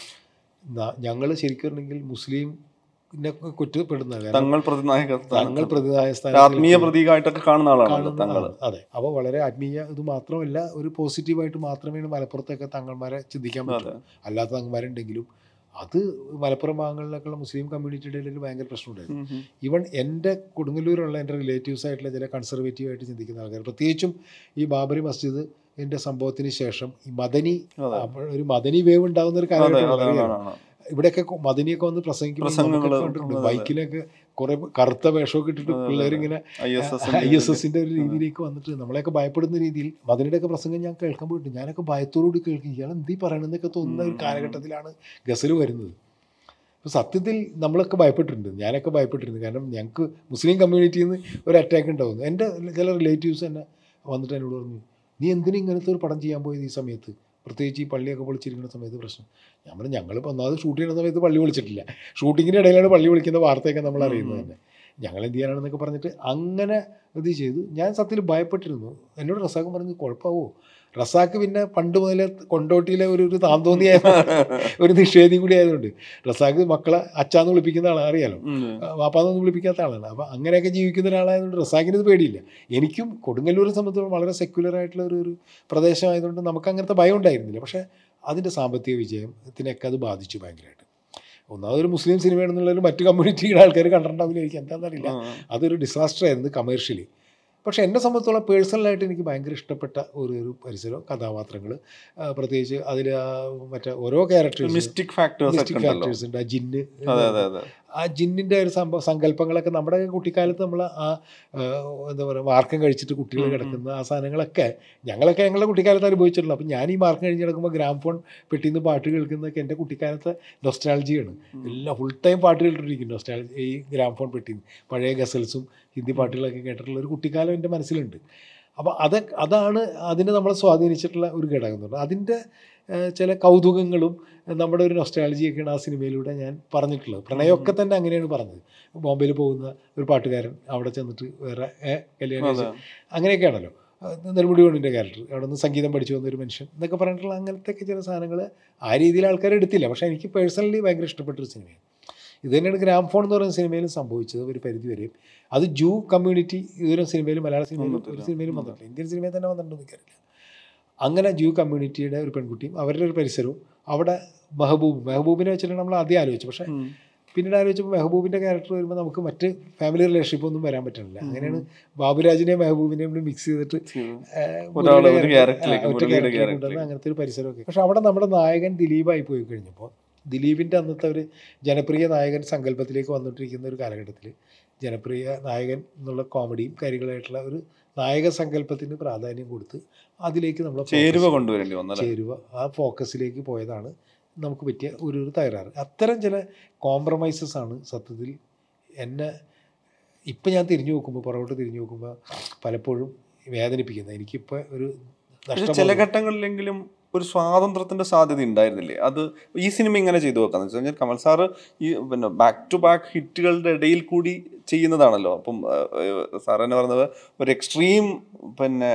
ഞങ്ങൾ ശരിക്കും പറഞ്ഞെങ്കിൽ മുസ്ലിം കുറ്റപ്പെടുന്ന കാരണം തങ്ങൾ പ്രതിനായക തങ്ങൾ പ്രതിദായ ആത്മീയ പ്രതീകമായിട്ടൊക്കെ കാണുന്ന ആളാണല്ലോ കാണുന്ന തങ്ങൾ ആണ്. അതെ അപ്പോൾ വളരെ ആത്മീയ ഇത് മാത്രമല്ല ഒരു പോസിറ്റീവായിട്ട് മാത്രമേ മലപ്പുറത്തൊക്കെ തങ്ങന്മാരെ ചിന്തിക്കാൻ പറ്റൂ അതെ അല്ലാത്ത തങ്ങന്മാരുണ്ടെങ്കിലും അത് മലപ്പുറം ഭാഗങ്ങളിലൊക്കെയുള്ള മുസ്ലിം കമ്മ്യൂണിറ്റിയുടെ ഇടയിൽ ഭയങ്കര പ്രശ്നമുണ്ടായിരുന്നു ഉം, ഉം. ഈവൻ എൻ്റെ കൊടുങ്ങല്ലൂരുള്ള എൻ്റെ റിലേറ്റീവ്സ് ആയിട്ടുള്ള ചില കൺസർവേറ്റീവ് ആയിട്ട് ചിന്തിക്കുന്ന ആൾക്കാർ പ്രത്യേകിച്ചും ഈ ബാബരി മസ്ജിദ് എൻ്റെ സംഭവത്തിന് ശേഷം ഈ മദനി അതെ. അപ്പോൾ ഒരു മദനി വേവ് ഉണ്ടാകുന്ന ഒരു അതെ കാലഘട്ടം അതെ അറിയാലോ. ആണ്, ആണ്. ഇവിടെയൊക്കെ കൊ- മദനിയൊക്കെ വന്ന് പ്രസംഗിക്കുമ്പോൾ പ്രസംഗങ്ങള് നമുക്കൊക്കെ കണ്ടിട്ടുണ്ട്. അതെ, അതെ. ബൈക്കിലൊക്കെ കുറെ കറുത്ത വേഷമൊക്കെ ഇട്ടിട്ട് അതെ, അതെ, പിള്ളേരിങ്ങനെ I S S I S എസിന്റെ ഒരു രീതിയിലേക്ക് വന്നിട്ട് നമ്മളെയൊക്കെ ഭയപ്പെടുന്ന രീതിയിൽ മദനിയുടെ ഒക്കെ പ്രസംഗം ഞാൻ കേൾക്കാൻ പോയിട്ട് ഞാനൊക്കെ ഭയത്തോടുകൂടി കേൾക്കും ഇയാൾ എന്തീ പറയണമെന്നൊക്കെ തോന്നുന്ന ഒരു ഉം. കാലഘട്ടത്തിലാണ് ഗസൽ വരുന്നത് അപ്പോൾ സത്യത്തിൽ നമ്മളൊക്കെ ഭയപ്പെട്ടിട്ടുണ്ട് ഞാനൊക്കെ ഭയപ്പെട്ടിരുന്നു കാരണം ഞങ്ങൾക്ക് മുസ്ലിം കമ്മ്യൂണിറ്റിയിൽ നിന്ന് ഒരു അറ്റാക്ക് ഉണ്ടാവുന്നു എൻ്റെ ചില റിലേറ്റീവ്സ് തന്നെ വന്നിട്ട് എന്നോട് പറഞ്ഞു നീ എന്തിനും ഇങ്ങനത്തെ ഒരു പടം ചെയ്യാൻ പോയത് ഈ സമയത്ത് പ്രത്യേകിച്ച് ഈ പള്ളിയൊക്കെ പൊളിച്ചിരിക്കുന്ന സമയത്ത് പ്രശ്നം ഞാൻ പറഞ്ഞു ഞങ്ങൾ ഒന്നാമത് ഷൂട്ട് ചെയ്യുന്ന സമയത്ത് പള്ളി വിളിച്ചിട്ടില്ല ഷൂട്ടിങ്ങിൻ്റെ ഇടയിലാണ് പള്ളി വിളിക്കുന്ന വാർത്തയൊക്കെ നമ്മൾ അറിയുന്നത് തന്നെ ഞങ്ങൾ എന്ത് ചെയ്യാനാണെന്നൊക്കെ പറഞ്ഞിട്ട് അങ്ങനെ ഇത് ചെയ്തു ഞാൻ സത്യത്തിൽ ഭയപ്പെട്ടിരുന്നു എന്നോട് റസാഖ് പറഞ്ഞു കുഴപ്പമാവോ റസാഖ് പിന്നെ പണ്ട് മുതലേ കൊണ്ടോട്ടിയിലെ ഒരു ഒരു താന്തോന്നിയായ ഒരു നിഷേധിയും കൂടി ആയതുകൊണ്ട് റസാഖ് മക്കളെ അച്ചാന്ന് വിളിപ്പിക്കുന്ന ആളാണ് അറിയാലോ വാപ്പാന്നൊന്നും വിളിപ്പിക്കാത്ത ആളാണ് അപ്പോൾ അങ്ങനെയൊക്കെ ജീവിക്കുന്ന ഒരാളായതുകൊണ്ട് റസാഖിന് ഇത് പേടിയില്ല എനിക്കും കൊടുങ്ങല്ലൂരെ സംബന്ധിച്ചിടത്തോളം വളരെ സെക്യുലർ ആയിട്ടുള്ള ഒരു ഒരു പ്രദേശമായതുകൊണ്ട് നമുക്ക് അങ്ങനത്തെ ഭയം ഉണ്ടായിരുന്നില്ല പക്ഷേ അതിൻ്റെ സാമ്പത്തിക വിജയത്തിനൊക്കെ അത് ബാധിച്ചു ഭയങ്കരമായിട്ട് ഒന്നാമത് ഒരു മുസ്ലിം സിനിമയാണെന്നുള്ളൊരു മറ്റു കമ്മ്യൂണിറ്റിയുടെ ആൾക്കാർ കണ്ടിട്ടുണ്ടാവില്ല എനിക്ക് എന്താണെന്നറിയില്ല അതൊരു ഡിസാസ്റ്റർ ആയിരുന്നു കമേഴ്ഷ്യലി പക്ഷേ എന്നെ സംബന്ധിച്ചോളം പേഴ്സണലായിട്ട് എനിക്ക് ഭയങ്കര ഇഷ്ടപ്പെട്ട ഒരു ഒരു പരിസരം കഥാപാത്രങ്ങൾ പ്രത്യേകിച്ച് അതിൽ മറ്റേ ഓരോ ക്യാരക്ടേഴ്സ് മിസ്റ്റിക് ഫാക്ടേഴ്സ് ഒക്കെ മിസ്റ്റിക് ഉണ്ടല്ലോ ഫാക്ടേഴ്സ് ഉണ്ട് ആ ജിന്ന് അതെ അതെ അതെ ആ ജിന്നിൻ്റെ ഒരു സംഭവ സങ്കല്പങ്ങളൊക്കെ നമ്മുടെ കുട്ടിക്കാലത്ത് നമ്മൾ ആ ആ, എന്താ പറയുക മാർക്കം കഴിച്ചിട്ട് കുട്ടികൾ ഉം, ഉം. കിടക്കുന്ന ആ സാധനങ്ങളൊക്കെ ഞങ്ങളൊക്കെ ഞങ്ങളുടെ കുട്ടിക്കാലത്ത് അനുഭവിച്ചിട്ടുള്ളൂ അപ്പം ഞാൻ ഈ മാർക്കം കഴിഞ്ഞ് കിടക്കുമ്പോൾ ഗ്രാം ഫോൺ പെട്ടിയിൽ നിന്ന് പാട്ട് കേൾക്കുന്നതൊക്കെ എൻ്റെ കുട്ടിക്കാലത്തെ നൊസ്റ്റാൾജിയാണ് ഉം. എല്ലാം ഫുൾ ടൈം പാട്ട് കേട്ടിരിക്കും നൊസ്റ്റാൾജി ഈ ഗ്രാം ഫോൺ പെട്ടിയിൽ നിന്ന് പഴയ ഗസൽസും ഹിന്ദി പാട്ടുകളൊക്കെ കേട്ടിട്ടുള്ള ഒരു കുട്ടിക്കാലം എൻ്റെ മനസ്സിലുണ്ട് അപ്പോൾ അത് അതാണ് അതിനെ നമ്മളെ സ്വാധീനിച്ചിട്ടുള്ള ഒരു ഘടകം എന്ന് പറഞ്ഞാൽ അതിൻ്റെ ഏഹ്, ചില കൗതുകങ്ങളും നമ്മുടെ ഒരു നൊസ്റ്റാളജിയൊക്കെയാണ് ആ സിനിമയിലൂടെ ഞാൻ പറഞ്ഞിട്ടുള്ളത് പ്രണയമൊക്കെ തന്നെ അങ്ങനെയാണ് പറഞ്ഞത് ബോംബെയിൽ പോകുന്ന ഒരു പാട്ടുകാരൻ അവിടെ ചെന്നിട്ട് വേറെ ഏഹ്, കല്യാണം അതെ കഴിച്ച് അങ്ങനെയൊക്കെയാണല്ലോ അഹ് നെടുമുടി വേണിൻ്റെ ക്യാരക്ടർ അവിടെ നിന്ന് സംഗീതം പഠിച്ചു വന്ന ഒരു മനുഷ്യൻ എന്നൊക്കെ പറഞ്ഞിട്ടുള്ള അങ്ങനത്തെ ഒക്കെ ചില സാധനങ്ങൾ ആ രീതിയിൽ ആൾക്കാർ എടുത്തില്ല പക്ഷേ എനിക്ക് പേഴ്സണലി ഭയങ്കര ഇഷ്ടപ്പെട്ടൊരു സിനിമയാണ് ഇത് തന്നെയാണ് ഗ്രാം ഫോൺ എന്ന് പറയുന്ന സിനിമയിലും സംഭവിച്ചത് ഒരു പരിധി വരെയും അത് ജൂ കമ്മ്യൂണിറ്റി ഇതൊരു സിനിമയിലും മലയാള സിനിമയിലും ഒരു വന്നിട്ടില്ല. സിനിമയിലും അതെ. വന്നിട്ടില്ല ഇന്ത്യൻ സിനിമയിൽ തന്നെ വന്നിട്ടുണ്ടോ എനിക്കറിയില്ല അങ്ങനെ ജൂ കമ്മ്യൂണിറ്റിയുടെ ഒരു പെൺകുട്ടിയും അവരുടെ ഒരു പരിസരവും അവിടെ മെഹബൂബ് മെഹബൂബിനെ വെച്ചിട്ട് നമ്മൾ ആദ്യം ആലോചിച്ചു പക്ഷേ ഉം. പിന്നീട് ആലോചിച്ചപ്പോൾ മെഹബൂബിൻ്റെ ക്യാരക്ടർ വരുമ്പോൾ നമുക്ക് മറ്റ് ഫാമിലി റിലേഷൻഷിപ്പ് ഒന്നും വരാൻ പറ്റുന്നില്ല ഉം. അങ്ങനെയാണ് ബാബുരാജിനെയും മെഹബൂബിനെയും കൂടി മിക്സ് ചെയ്തിട്ട് ഏഹ്, ഒരാള് മുരളിയുടെ ഒരു character- character-ലേക്ക്, ആ, ഒറ്റ മുരളിയുടെ character-ലേക്ക് character-ലേക്ക്. കൊണ്ടുവന്ന് അങ്ങനത്തെ ഒരു പരിസരമൊക്കെ പക്ഷെ അവിടെ നമ്മുടെ നായകൻ ദിലീപായി പോയി കഴിഞ്ഞപ്പോൾ ദിലീപിൻ്റെ അന്നത്തെ ഒരു ജനപ്രിയ നായകൻ സങ്കല്പത്തിലേക്ക് വന്നിട്ടിരിക്കുന്ന ഒരു കാലഘട്ടത്തിൽ ജനപ്രിയ നായകൻ എന്നുള്ള കോമഡിയും കാര്യങ്ങളായിട്ടുള്ള ഒരു നായക സങ്കല്പത്തിന് പ്രാധാന്യം കൊടുത്ത് അതിലേക്ക് നമ്മൾ ചേരുവ കൊണ്ടുവരേണ്ടി വന്നല്ലേ ചേരുവ ആ ഫോക്കസിലേക്ക് പോയതാണ് നമുക്ക് പറ്റിയ ഒരു ഒരു തകരാറ് അത്തരം ചില കോംപ്രമൈസസ് ആണ് സത്യത്തിൽ എന്നെ ഇപ്പം ഞാൻ തിരിഞ്ഞു നോക്കുമ്പോൾ പുറകോട്ട് തിരിഞ്ഞു നോക്കുമ്പോൾ പലപ്പോഴും വേദനിപ്പിക്കുന്നത് എനിക്കിപ്പോൾ ഒരു പക്ഷെ നഷ്ടം ചില ഘട്ടങ്ങളിലെങ്കിലും ഒരു സ്വാതന്ത്ര്യത്തിന്റെ സാധ്യത ഉണ്ടായിരുന്നില്ലേ അത് ഈ സിനിമ ഇങ്ങനെ ചെയ്തു വെക്കാന്ന് വെച്ച് കഴിഞ്ഞാൽ കമൽ സാറ് ഈ പിന്നെ ബാക്ക് ടു ബാക്ക് ഹിറ്റുകളുടെ ഇടയിൽ കൂടി ചെയ്യുന്നതാണല്ലോ അപ്പം സാർ തന്നെ പറഞ്ഞത് ഒരു എക്സ്ട്രീം പിന്നെ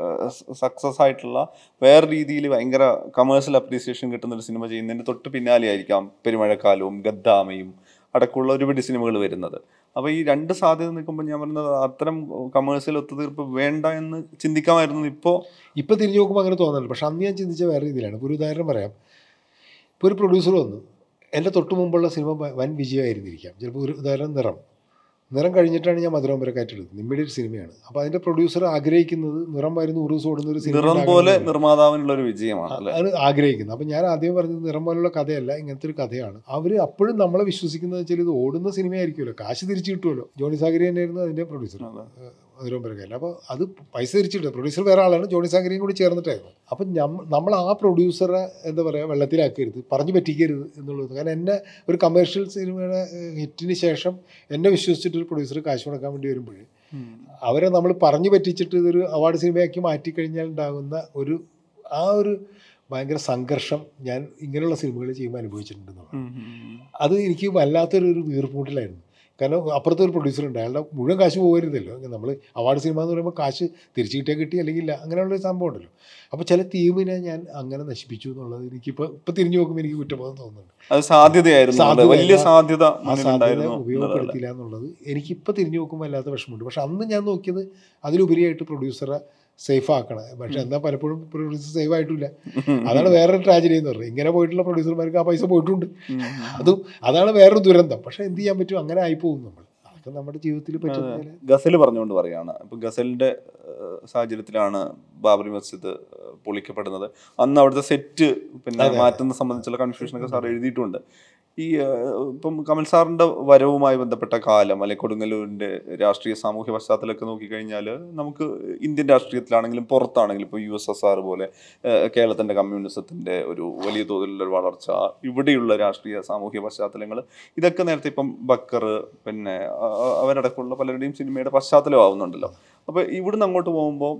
സക്സസ് ആയിട്ടുള്ള വേറെ രീതിയിൽ ഭയങ്കര കമേഴ്ഷ്യൽ അപ്രീസിയേഷൻ കിട്ടുന്ന ഒരു സിനിമ ചെയ്യുന്നതിന് തൊട്ട് പിന്നാലെ ആയിരിക്കാം പെരുമഴക്കാലവും ഗദ്ദാമയും അടക്കമുള്ള ഒരുപാട് സിനിമകൾ വരുന്നത് അപ്പോൾ ഈ രണ്ട് സാധ്യത നിൽക്കുമ്പോൾ ഞാൻ പറയുന്നത് അത്തരം കമേഴ്ഷ്യൽ ഒത്തുതീർപ്പ് വേണ്ട എന്ന് ചിന്തിക്കാമായിരുന്നു ഇപ്പോൾ ഇപ്പം തിരിഞ്ഞു നോക്കുമ്പോൾ അങ്ങനെ തോന്നല്ല പക്ഷെ അന്ന് ഞാൻ ചിന്തിച്ച വേറെ രീതിയിലാണ് ഇപ്പോൾ ഒരു ഉദാഹരണം പറയാം ഇപ്പോൾ ഒരു പ്രൊഡ്യൂസർ വന്നു എൻ്റെ തൊട്ട് മുമ്പുള്ള സിനിമ വ- വൻ വിജയമായിരുന്നിരിക്കാം ചിലപ്പോൾ ഒരു ഉദാഹരണം നിറം നിറം കഴിഞ്ഞിട്ടാണ് ഞാൻ മധുരമ്പരക്കാറ്റ് എടുത്തത് നിമ്മിയുടെ ഒരു സിനിമയാണ് അപ്പോൾ അതിൻ്റെ പ്രൊഡ്യൂസർ ആഗ്രഹിക്കുന്നത് നിറം വരുന്ന ഒരു ദിവസം ഓടുന്ന ഒരു സിനിമ നിറം ഉണ്ടാകണം പോലെ എന്നാണ്. നിർമ്മാതാവിനുള്ള ഒരു വിജയമാണ് അല്ലേ ആണ് ആഗ്രഹിക്കുന്നത് അപ്പം ഞാൻ ആദ്യം പറഞ്ഞത് നിറം പോലുള്ള കഥയല്ല ഇങ്ങനത്തെ ഒരു കഥയാണ് അവർ അപ്പോഴും നമ്മളെ വിശ്വസിക്കുന്നത് വെച്ചാൽ ഇത് ഓടുന്ന സിനിമയായിരിക്കുമല്ലോ കാശ് തിരിച്ചു കിട്ടുമല്ലോ ജോണി സാഗരി തന്നെയായിരുന്നു അതിൻ്റെ പ്രൊഡ്യൂസർ അതെ. മധുരമ്പരക്കാരൻ അപ്പോൾ അത് പൈസ തിരിച്ചിട്ട് പ്രൊഡ്യൂസർ വേറെ ആളാണ് ജോണി സാഗരിയും കൂടി ചേർന്നിട്ടായിരുന്നു അപ്പം ഞമ്മ നമ്മൾ ആ പ്രൊഡ്യൂസറെ എന്താ പറയുക വെള്ളത്തിലാക്കരുത് പറഞ്ഞു പറ്റിക്കരുത് എന്നുള്ളത് കാരണം എന്നെ ഒരു കമേഴ്ഷ്യൽ സിനിമയുടെ ഹിറ്റിന് ശേഷം എന്നെ വിശ്വസിച്ചിട്ട് ഒരു പ്രൊഡ്യൂസർ കാശ് മുടക്കാൻ വേണ്ടി വരുമ്പോൾ അവരെ നമ്മൾ പറഞ്ഞു പറ്റിച്ചിട്ട് ഇതൊരു അവാർഡ് സിനിമയാക്കി മാറ്റിക്കഴിഞ്ഞാൽ ഉണ്ടാകുന്ന ഒരു ആ ഒരു ഭയങ്കര സംഘർഷം ഞാൻ ഇങ്ങനെയുള്ള സിനിമകൾ ചെയ്യുമ്പോൾ അനുഭവിച്ചിട്ടുണ്ടെന്നുള്ളത് അത് എനിക്ക് വല്ലാത്തൊരു ഒരു വീർപ്പൂട്ടിലായിരുന്നു കാരണം അപ്പുറത്തെ ഒരു പ്രൊഡ്യൂസർ ഉണ്ട് അയാളുടെ മുഴുവൻ കാശ് പോകരുതല്ലോ നമ്മൾ അവാർഡ് സിനിമ എന്ന് പറയുമ്പോൾ കാശ് തിരിച്ചു കിട്ടിയാൽ കിട്ടി അല്ലെങ്കിൽ ഇല്ല അങ്ങനെയുള്ള ഒരു സംഭവം ഉണ്ടല്ലോ അപ്പോൾ ചില തീമിനെ ഞാൻ അങ്ങനെ നശിപ്പിച്ചു എന്നുള്ളത് എനിക്കിപ്പോൾ ഇപ്പോൾ തിരിഞ്ഞു നോക്കുമ്പോൾ എനിക്ക് കുറ്റബോധം തോന്നുന്നുണ്ട് അത് സാധ്യതയായിരുന്നു സാധ്യത, അത് വലിയ സാധ്യത ആ സാധ്യത മുന്നിലുണ്ടായിരുന്നു എന്നുള്ളതല്ലേ? ഉപയോഗപ്പെടുത്തില്ല എന്നുള്ളത് എനിക്കിപ്പോൾ തിരിഞ്ഞു നോക്കുമ്പോൾ വല്ലാത്ത വിഷമമുണ്ട് പക്ഷെ അന്ന് ഞാൻ നോക്കിയത് അതിലുപരിയായിട്ട് പ്രൊഡ്യൂസറെ സേഫ് ആക്കണം പക്ഷെ എന്നാൽ പലപ്പോഴും പ്രൊഡ്യൂസർ സേഫ് ആയിട്ടില്ല അതാണ് വേറൊരു ട്രാജഡി എന്ന് പറയുന്നത് ഇങ്ങനെ പോയിട്ടുള്ള പ്രൊഡ്യൂസർമാർക്ക് ആ പൈസ പോയിട്ടുണ്ട് ഉം. അതും അതാണ് വേറൊരു ദുരന്തം പക്ഷെ എന്ത് ചെയ്യാൻ പറ്റും അങ്ങനെ ആയിപ്പോകും നമ്മൾ അതൊക്കെ നമ്മുടെ ജീവിതത്തിൽ പറ്റുന്ന പോലെ ഗസൽ പറഞ്ഞുകൊണ്ട് പറയാണ് ഇപ്പൊ ഗസലിന്റെ ഏഹ്, സാഹചര്യത്തിലാണ് ബാബറി മസ്ജിദ് ഏഹ്, പൊളിക്കപ്പെടുന്നത് അന്ന് അവിടുത്തെ സെറ്റ് പിന്നെ അതെ. മാറ്റുന്ന സംബന്ധിച്ചുള്ള കൺഫ്യൂഷനൊക്കെ സാർ എഴുതിയിട്ടുണ്ട് ഈ ഏഹ്, ഇപ്പം കമൽ സാറിന്റെ വരവുമായി ബന്ധപ്പെട്ട കാലം അല്ലെങ്കിൽ കൊടുങ്ങല്ലൂരിന്റെ രാഷ്ട്രീയ സാമൂഹ്യ പശ്ചാത്തലമൊക്കെ നോക്കിക്കഴിഞ്ഞാൽ നമുക്ക് ഇന്ത്യൻ രാഷ്ട്രീയത്തിലാണെങ്കിലും പുറത്താണെങ്കിലും ഇപ്പോൾ യു എസ് എസ് ആർ പോലെ ഏഹ്, കേരളത്തിന്റെ കമ്മ്യൂണിസത്തിന്റെ ഒരു വലിയ തോതിലുള്ള ഒരു വളർച്ച ഇവിടെയുള്ള രാഷ്ട്രീയ സാമൂഹ്യ പശ്ചാത്തലങ്ങൾ ഇതൊക്കെ നേരത്തെ ഇപ്പം ബക്കർ പിന്നെ അ- അ- അവരടക്കമുള്ള പലരുടെയും സിനിമയുടെ പശ്ചാത്തലമാവുന്നുണ്ടല്ലോ അപ്പൊ ഇവിടുന്ന് അങ്ങോട്ട് പോകുമ്പോൾ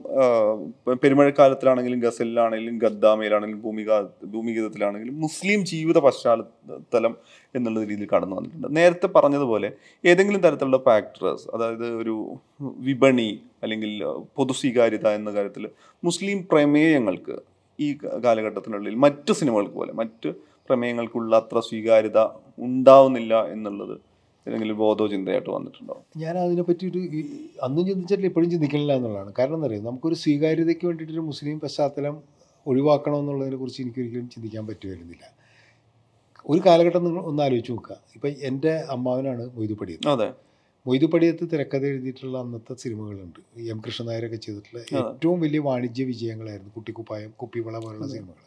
പെരുമഴക്കാലത്തിലാണെങ്കിലും ഗസലിലാണെങ്കിലും ഗദ്ദാമയിലാണെങ്കിലും ഭൂമിക ഭൂമിഗീതത്തിലാണെങ്കിലും മുസ്ലിം ജീവിത പശ്ചാത്തലം എന്നുള്ള രീതിയിൽ കടന്നു വന്നിട്ടുണ്ട് നേരത്തെ പറഞ്ഞതുപോലെ ഏതെങ്കിലും തരത്തിലുള്ള ഫാക്ടേഴ്സ് അതായത് ഒരു വിപണി അല്ലെങ്കിൽ പൊതു സ്വീകാര്യത എന്ന കാര്യത്തിൽ മുസ്ലിം പ്രമേയങ്ങൾക്ക് ഈ ക- കാലഘട്ടത്തിനുള്ളിൽ മറ്റ് സിനിമകൾക്ക് പോലെ മറ്റ് പ്രമേയങ്ങൾക്കുള്ള അത്ര സ്വീകാര്യത ഉണ്ടാവുന്നില്ല എന്നുള്ളത് ഏതെങ്കിലും ബോധോ ചിന്തയായിട്ട് വന്നിട്ടുണ്ടോ ഞാൻ അതിനെപ്പറ്റി ഒരു ഈ- അന്നും ചിന്തിച്ചിട്ടില്ല ഇപ്പോഴും ചിന്തിക്കണില്ല എന്നുള്ളതാണ് കാരണം എന്താ പറയുക നമുക്കൊരു സ്വീകാര്യതയ്ക്ക് വേണ്ടിയിട്ടൊരു മുസ്ലിം പശ്ചാത്തലം ഒഴിവാക്കണം എന്നുള്ളതിനെ കുറിച്ച് എനിക്കൊരിക്കലും ചിന്തിക്കാൻ പറ്റുമായിരുന്നില്ല ഒരു കാലഘട്ടം നിങ്ങൾ ഒന്ന് ആലോചിച്ച് നോക്കുക ഇപ്പം എൻ്റെ അമ്മാവനാണ് മൊയ്തുപടിയത്ത് അതെ മൊയ്തുപടിയത്ത് തിരക്കഥ എഴുതിയിട്ടുള്ള അന്നത്തെ സിനിമകളുണ്ട് എം കൃഷ്ണനായരൊക്കെ ചെയ്തിട്ടുള്ള ഏറ്റവും വലിയ വാണിജ്യ വിജയങ്ങളായിരുന്നു കുട്ടിക്കുപ്പായം കുപ്പിവള പോലുള്ള സിനിമകൾ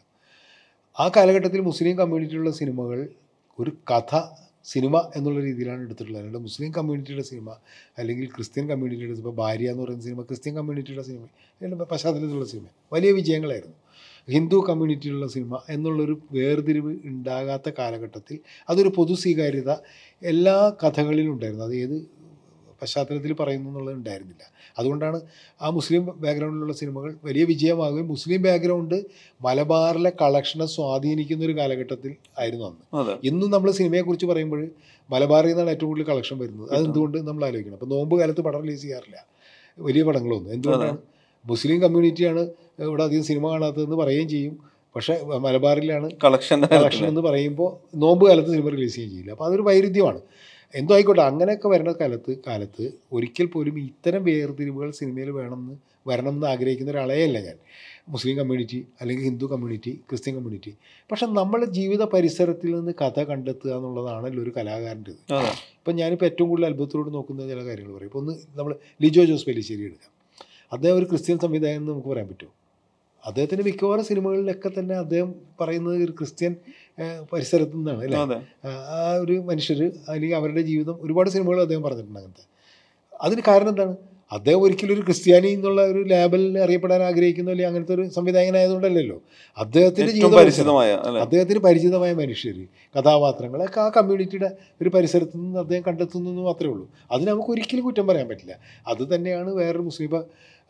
ആ കാലഘട്ടത്തിൽ മുസ്ലിം കമ്മ്യൂണിറ്റിയുള്ള സിനിമകൾ ഒരു കഥ സിനിമ എന്നുള്ള രീതിയിലാണ് എടുത്തിട്ടുള്ളത് അല്ലാണ്ട് മുസ്ലിം കമ്മ്യൂണിറ്റിയുടെ സിനിമ അല്ലെങ്കിൽ ക്രിസ്ത്യൻ കമ്മ്യൂണിറ്റിയുടെ ഇപ്പോൾ ഭാര്യ എന്ന് പറയുന്ന സിനിമ ക്രിസ്ത്യൻ കമ്മ്യൂണിറ്റിയുടെ സിനിമ അതിൻ്റെ പശ്ചാത്തലത്തിലുള്ള സിനിമ വലിയ വിജയങ്ങളായിരുന്നു ഹിന്ദു കമ്മ്യൂണിറ്റിയിലുള്ള സിനിമ എന്നുള്ളൊരു വേർതിരിവ് ഉണ്ടാകാത്ത കാലഘട്ടത്തിൽ അതൊരു പൊതു സ്വീകാര്യത എല്ലാ കഥകളിലും ഉണ്ടായിരുന്നു അത് ഏത് പശ്ചാത്തലത്തിൽ പറയുന്നു എന്നുള്ളത് ഉണ്ടായിരുന്നില്ല അതുകൊണ്ടാണ് ആ മുസ്ലിം ബാക്ക്ഗ്രൗണ്ടിലുള്ള സിനിമകൾ വലിയ വിജയമാകുകയും മുസ്ലിം ബാക്ക്ഗ്രൗണ്ട് മലബാറിലെ കളക്ഷനെ സ്വാധീനിക്കുന്ന ഒരു കാലഘട്ടത്തിൽ ആയിരുന്നു അന്ന് അതെ ഇന്നും നമ്മൾ സിനിമയെക്കുറിച്ച് പറയുമ്പോൾ മലബാറിൽ നിന്നാണ് ഏറ്റവും കൂടുതൽ കളക്ഷൻ വരുന്നത് അതെന്തുകൊണ്ട് നമ്മൾ ആലോചിക്കണം അപ്പോൾ നോമ്പ് കാലത്ത് പടം റിലീസ് ചെയ്യാറില്ല വലിയ പടങ്ങളൊന്നും എന്തുകൊണ്ടാണ് മുസ്ലിം കമ്മ്യൂണിറ്റിയാണ് ഇവിടെ അധികം സിനിമ കാണാത്തതെന്ന് പറയുകയും ചെയ്യും പക്ഷേ മലബാറിലാണ് കളക്ഷൻ കളക്ഷൻ എന്ന് പറയുമ്പോൾ നോമ്പ് കാലത്ത് സിനിമ റിലീസ് ചെയ്യുകയും ചെയ്യില്ല അപ്പോൾ അതൊരു വൈരുദ്ധ്യമാണ് എന്തോ ആയിക്കോട്ടെ അങ്ങനെയൊക്കെ വരുന്ന കാലത്ത് കാലത്ത് ഒരിക്കൽ പോലും ഇത്തരം വേർതിരിവുകൾ സിനിമയിൽ വേണമെന്ന് വരണം എന്ന് ആഗ്രഹിക്കുന്ന ഒരാളേ അല്ല ഞാൻ മുസ്ലിം കമ്മ്യൂണിറ്റി അല്ലെങ്കിൽ ഹിന്ദു കമ്മ്യൂണിറ്റി ക്രിസ്ത്യൻ കമ്മ്യൂണിറ്റി പക്ഷെ നമ്മുടെ ജീവിത പരിസരത്തിൽ നിന്ന് കഥ കണ്ടെത്തുക എന്നുള്ളതാണല്ലോ ഒരു കലാകാരൻ്റെ ഇത് അതെ ഇപ്പം ഞാനിപ്പോൾ ഏറ്റവും കൂടുതൽ അത്ഭുതത്തോട് നോക്കുന്ന ചില കാര്യങ്ങൾ പറയും ഇപ്പോൾ ഒന്ന് നമ്മൾ ലിജോ ജോസ് പെല്ലിശ്ശേരി എടുക്കാം അദ്ദേഹം ഒരു ക്രിസ്ത്യൻ സംവിധായകൻ എന്ന് നമുക്ക് പറയാൻ പറ്റുമോ അദ്ദേഹത്തിൻ്റെ മിക്കവാറും സിനിമകളിലൊക്കെ തന്നെ അദ്ദേഹം പറയുന്നത് ഒരു ക്രിസ്ത്യൻ ഏഹ്, പരിസരത്തു നിന്നാണ് അല്ലേ അതെ ആ- ആ ഒരു മനുഷ്യർ അല്ലെങ്കിൽ അവരുടെ ജീവിതം ഒരുപാട് സിനിമകൾ അദ്ദേഹം പറഞ്ഞിട്ടുണ്ട് അങ്ങനത്തെ അതിന് കാരണം എന്താണ് അദ്ദേഹം ഒരിക്കലും ഒരു ക്രിസ്ത്യാനി എന്നുള്ള ഒരു ലേബലിൽ അറിയപ്പെടാൻ ആഗ്രഹിക്കുന്ന അല്ലെങ്കിൽ അങ്ങനത്തെ ഒരു സംവിധായകനായതുകൊണ്ടല്ലല്ലോ അദ്ദേഹത്തിൻ്റെ ഏറ്റവും ജീവിത പരിസരം പരിചിതമായ അല്ലെ അദ്ദേഹത്തിന് പരിചിതമായ മനുഷ്യർ കഥാപാത്രങ്ങളൊക്കെ ആ കമ്മ്യൂണിറ്റിയുടെ ഒരു പരിസരത്ത് നിന്ന് അദ്ദേഹം കണ്ടെത്തുന്നു എന്ന് മാത്രമേ ഉള്ളൂ അതിന് നമുക്ക് ഒരിക്കലും കുറ്റം പറയാൻ പറ്റില്ല അത് തന്നെയാണ് വേറൊരു മുസ്ലിം ഇപ്പം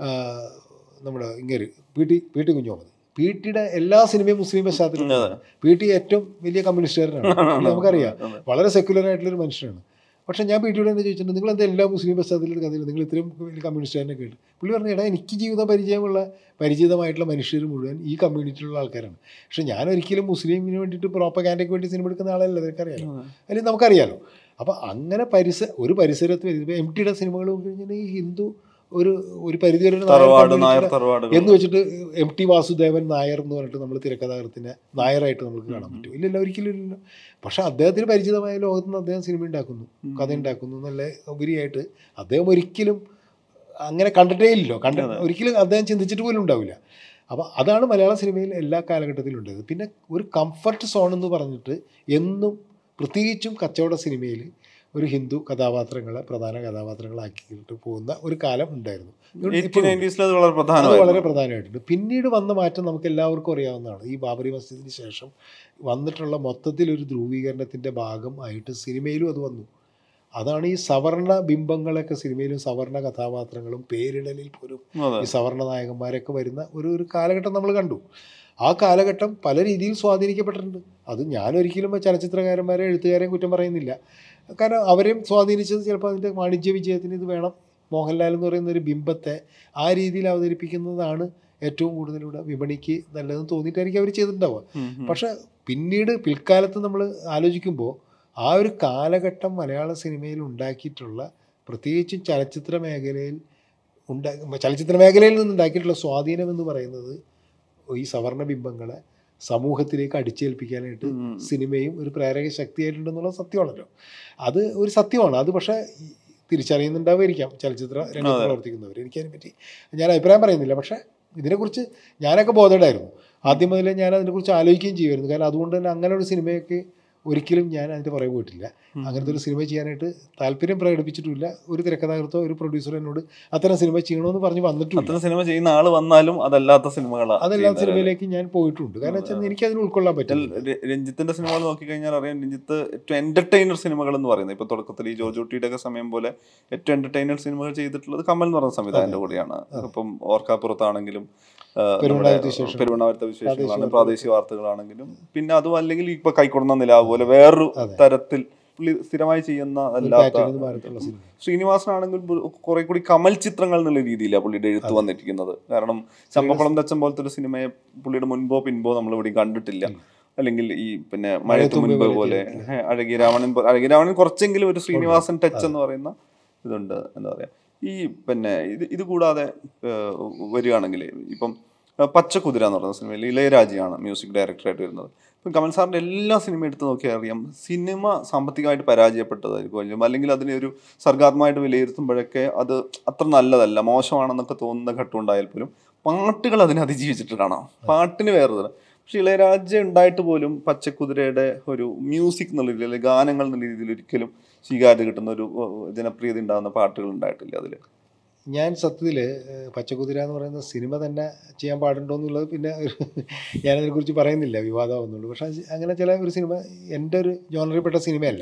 നമ്മുടെ ഇങ്ങനെ പി ടി പി ടി കുഞ്ഞോമത് പി ടിയുടെ എല്ലാ സിനിമയും മുസ്ലിം പശ്ചാത്തലത്തിൽ അതെ. പി ടി ഏറ്റവും വലിയ കമ്മ്യൂണിസ്റ്റുകാരനാണ് പുള്ളി നമുക്കറിയാം അതെ. വളരെ സെക്യുലർ ആയിട്ടുള്ളൊരു മനുഷ്യനാണ് പക്ഷേ ഞാൻ പി ടിയോട് തന്നെ ചോദിച്ചിട്ടുണ്ട് നിങ്ങൾ എന്താ എല്ലാ മുസ്ലിം പശ്ചാത്തലത്തിൽ കഥയിൽ നിങ്ങൾ ഇത്രയും വലിയ കമ്മ്യൂണിസ്റ്റുകാരനെ കേട്ട് പുള്ളി പറഞ്ഞു എടാ എനിക്ക് ജീവിത പരിചയമുള്ള പരിചിതമായിട്ടുള്ള മനുഷ്യർ മുഴുവൻ ഈ കമ്മ്യൂണിറ്റിയിലുള്ള ആൾക്കാരാണ് പക്ഷേ ഞാൻ ഒരിക്കലും മുസ്ലിമിന് വേണ്ടിയിട്ട് പ്രോപ്പഗാൻഡയ്ക്ക് വേണ്ടി സിനിമ എടുക്കുന്ന ആളല്ല നിനക്കറിയാലോ അല്ലെങ്കിൽ നമുക്കറിയാലോ അപ്പോൾ അങ്ങനെ പരിസ ഒരു പരിസരത്ത് ഇപ്പോൾ എം ടിയുടെ സിനിമകൾ നോക്കി കഴിഞ്ഞാൽ ഈ ഹിന്ദു ഒരു ഒരു പരിധി വരെ ഒരു നായർ തറവാട് നായർ community-യുടെ തറവാടുകൾ എന്ന് വെച്ചിട്ട് എം ടി വാസുദേവൻ നായർ എന്ന് പറഞ്ഞിട്ട് നമ്മൾ തിരക്കഥാകൃത്തിനെ നായറായിട്ട് നമുക്ക് കാണാൻ പറ്റും ഇല്ലല്ലോ ഒരിക്കലും ഇല്ലല്ലോ പക്ഷെ അദ്ദേഹത്തിന് പരിചിതമായ ലോകത്ത് നിന്ന് അദ്ദേഹം സിനിമ ഉണ്ടാക്കുന്നു കഥ ഉണ്ടാക്കുന്നു എന്നല്ല ഉപരിയായിട്ട് അദ്ദേഹം ഒരിക്കലും അങ്ങനെ കണ്ടിട്ടേ ഇല്ലല്ലോ കണ്ട അതെ. ഒരിക്കലും അദ്ദേഹം ചിന്തിച്ചിട്ട് പോലും ഉണ്ടാവില്ല അപ്പോൾ അതാണ് മലയാള സിനിമയിൽ എല്ലാ കാലഘട്ടത്തിലും ഉണ്ടായത് പിന്നെ ഒരു കംഫർട്ട് സോൺ എന്ന് പറഞ്ഞിട്ട് എന്നും പ്രത്യേകിച്ചും കച്ചവട സിനിമയിൽ ഒരു ഹിന്ദു കഥാപാത്രങ്ങളെ പ്രധാന കഥാപാത്രങ്ങളാക്കിയിട്ട് പോകുന്ന ഒരു കാലം ഉണ്ടായിരുന്നു എയ്റ്റി ഇപ്പോഴും ഉണ്ട്. നയൻറ്റീസിൽ അത് വളരെ അത് വളരെ പ്രധാനമായിരുന്നു പ്രധാനമായിട്ടുണ്ട് പിന്നീട് വന്ന മാറ്റം നമുക്ക് എല്ലാവർക്കും അറിയാവുന്നതാണ് ഈ ബാബറി മസ്ജിദിന് ശേഷം വന്നിട്ടുള്ള മൊത്തത്തിലൊരു ധ്രുവീകരണത്തിൻ്റെ ഭാഗമായിട്ട് സിനിമയിലും അത് വന്നു അതാണ് ഈ സവർണ ബിംബങ്ങളൊക്കെ സിനിമയിലും സവർണ കഥാപാത്രങ്ങളും പേരിടലിൽ പോലും അതെ ഈ സവർണ നായകന്മാരൊക്കെ വരുന്ന ഒരു ഒരു കാലഘട്ടം നമ്മൾ കണ്ടു ആ കാലഘട്ടം പല രീതിയിൽ സ്വാധീനിക്കപ്പെട്ടിട്ടുണ്ട് അത് ഞാനൊരിക്കലും ചലച്ചിത്രകാരന്മാരെ എഴുത്തുകാരെയും കുറ്റം പറയുന്നില്ല കാരണം അവരെയും സ്വാധീനിച്ചത് ചിലപ്പോൾ അതിൻ്റെ വാണിജ്യ വിജയത്തിന് ഇത് വേണം മോഹൻലാൽ എന്ന് പറയുന്ന ഒരു ബിംബത്തെ ആ രീതിയിൽ അവതരിപ്പിക്കുന്നതാണ് ഏറ്റവും കൂടുതൽ ഇവിടെ വിപണിക്ക് നല്ലതെന്ന് തോന്നിയിട്ടായിരിക്കും അവർ ചെയ്തിട്ടുണ്ടാവുക ഉം, ഉം. പക്ഷെ പിന്നീട് പിൽക്കാലത്ത് നമ്മൾ ആലോചിക്കുമ്പോൾ ആ ഒരു കാലഘട്ടം മലയാള സിനിമയിൽ ഉണ്ടാക്കിയിട്ടുള്ള പ്രത്യേകിച്ചും ചലച്ചിത്ര മേഖലയിൽ ഉണ്ടാ ചലച്ചിത്ര മേഖലയിൽ നിന്ന് ഉണ്ടാക്കിയിട്ടുള്ള സ്വാധീനം എന്ന് പറയുന്നത് ഈ സവർണ ബിംബങ്ങളെ സമൂഹത്തിലേക്ക് അടിച്ചേൽപ്പിക്കാനായിട്ട് ഉം. സിനിമയും ഒരു പ്രേരക ശക്തിയായിട്ടുണ്ടെന്നുള്ള സത്യമാണല്ലോ അത് ഒരു സത്യമാണ് അത് പക്ഷേ ഈ തിരിച്ചറിയുന്നുണ്ടാവുമായിരിക്കാം ചലച്ചിത്ര രംഗത്ത് അതെ. പ്രവർത്തിക്കുന്നവർ എനിക്കതിനെ പറ്റി ഞാൻ അഭിപ്രായം പറയുന്നില്ല പക്ഷേ ഇതിനെക്കുറിച്ച് ഞാനൊക്കെ ബോധേഡായിരുന്നു ആദ്യം മുതലേ ഞാൻ അതിനെക്കുറിച്ച് ആലോചിക്കുകയും ചെയ്യുമായിരുന്നു കാരണം അതുകൊണ്ട് തന്നെ അങ്ങനെ ഒരു സിനിമയൊക്കെ ഒരിക്കലും ഞാൻ അതിൻ്റെ പുറകെ പോയിട്ടില്ല അങ്ങനത്തെ ഒരു സിനിമ ചെയ്യാനായിട്ട് താല്പര്യം പ്രകടിപ്പിച്ചിട്ടുമില്ല ഒരു തിരക്കഥാകൃത്തോ ഒരു പ്രൊഡ്യൂസറോ എന്നോട് അത്തരം സിനിമ ചെയ്യണമെന്ന് പറഞ്ഞ് വന്നിട്ടില്ല അത്തരം സിനിമ ചെയ്യുന്ന ആള് വന്നാലും അതല്ലാത്ത സിനിമകളാണ് അതെല്ലാം സിനിമയിലേക്ക് ഞാൻ പോയിട്ടുണ്ട് കാരണം വെച്ചാൽ എനിക്ക് അതിന് ഉൾക്കൊള്ളാൻ പറ്റില്ല ര- രഞ്ജിത്തിന്റെ സിനിമകൾ നോക്കിക്കഴിഞ്ഞാൽ അറിയാം രഞ്ജിത്ത് ഏറ്റവും എന്റർടൈനർ സിനിമകൾ എന്ന് പറയുന്നത് ഇപ്പൊ തുടക്കത്തിൽ ഈ ജോർജ് കുട്ടിയുടെ ഒക്കെ സമയം പോലെ ഏറ്റവും എന്റർടൈനർ സിനിമകൾ ചെയ്തിട്ടുള്ളത് കമൽ എന്ന് പറയുന്ന സംവിധാനത്തിന്റെ കൂടിയാണ് ഇപ്പം ഓർക്കാപ്പുറത്താണെങ്കിലും ആ, നമ്മുടെ പെരുവണ്ണാമത്തെ വിശേഷങ്ങൾ. പെരുവണ്ണാമത്തെ വിശേഷങ്ങളാണ് പ്രാദേശിക പ്രാദേശിക വാർത്തകളാണെങ്കിലും പിന്നെ അതും അല്ലെങ്കിൽ ഇപ്പൊ കൈക്കൊടുന്ന നിലാവ് പോലെ വേറൊരു അതെ. തരത്തിൽ പുള്ളി സ്ഥിരമായി ചെയ്യുന്ന ഒരു അല്ലാത്ത പാറ്റേണിൽ നിന്ന് മാറിയിട്ടുള്ള സിനിമ ശ്രീനിവാസനാണെങ്കിൽ കുറെ കൂടി കമൽ ചിത്രങ്ങൾ എന്നുള്ള രീതിയിലാണ് പുള്ളിയുടെ എഴുത്ത് വന്നിരിക്കുന്നത് കാരണം ചമ്പക്കുളം തച്ചൻ പോലത്തെ ഒരു സിനിമയെ പുള്ളിയുടെ മുൻപോ പിൻപോ നമ്മൾ ഇവിടെ കണ്ടിട്ടില്ല അല്ലെങ്കിൽ ഈ പിന്നെ മഴയത്ത് മുമ്പേ മുൻപ് പോലെ പോലെ ഹേ, അഴകിയ രാവണൻ പോ- അഴകിയ രാവണൻ കുറച്ചെങ്കിലും ഒരു ശ്രീനിവാസൻ ടച്ച് എന്ന് പറയുന്ന ഇതുണ്ട് എന്താ പറയാ ഈ പിന്നെ ഇത് ഇത് കൂടാതെ ഏഹ്, വരികയാണെങ്കിൽ ഇപ്പം ഏഹ്, പച്ചക്കുതിര എന്ന് പറയുന്ന സിനിമയിൽ ഇളയരാജയാണ് മ്യൂസിക് ഡയറക്ടറായിട്ട് വരുന്നത് ഇപ്പം കമൽ സാറിന്റെ എല്ലാ സിനിമ എടുത്ത് നോക്കിയാൽ അറിയാം സിനിമ സാമ്പത്തികമായിട്ട് പരാജയപ്പെട്ടതായിരിക്കും അല്ലെങ്കിൽ അതിനെ ഒരു സർഗാത്മകമായിട്ട് വിലയിരുത്തുമ്പോഴൊക്കെ അത് അത്ര നല്ലതല്ല മോശമാണെന്നൊക്കെ തോന്നുന്ന ഘട്ടം ഉണ്ടായാൽ പോലും പാട്ടുകൾ അതിനെ അതിജീവിച്ചിട്ട് കാണാം പാട്ടിന് വേറെ തരം പക്ഷെ ഇളയരാജ ഉണ്ടായിട്ട് പോലും പച്ചക്കുതിരയുടെ ഒരു മ്യൂസിക് എന്നുള്ള രീതിയിൽ അല്ലെങ്കിൽ ഗാനങ്ങൾ എന്നുള്ള രീതിയിൽ ഒരിക്കലും സ്വീകാര്യത കിട്ടുന്ന ഒരു ഏഹ്, ജനപ്രിയത ഉണ്ടാകുന്ന പാട്ടുകൾ ഉണ്ടായിട്ടില്ല അതിൽ ഞാൻ സത്യത്തിൽ പച്ചക്കുതിര എന്ന് പറയുന്ന സിനിമ തന്നെ ചെയ്യാൻ പാടുണ്ടോ എന്നുള്ളത് പിന്നെ ഒരു ഞാനതിനെക്കുറിച്ച് പറയുന്നില്ല വിവാദമാവുന്നുള്ളൂ പക്ഷേ അത് അങ്ങനെ ചില ഒരു സിനിമ എൻ്റെ ഒരു ജോണറിൽപ്പെട്ട സിനിമയല്ല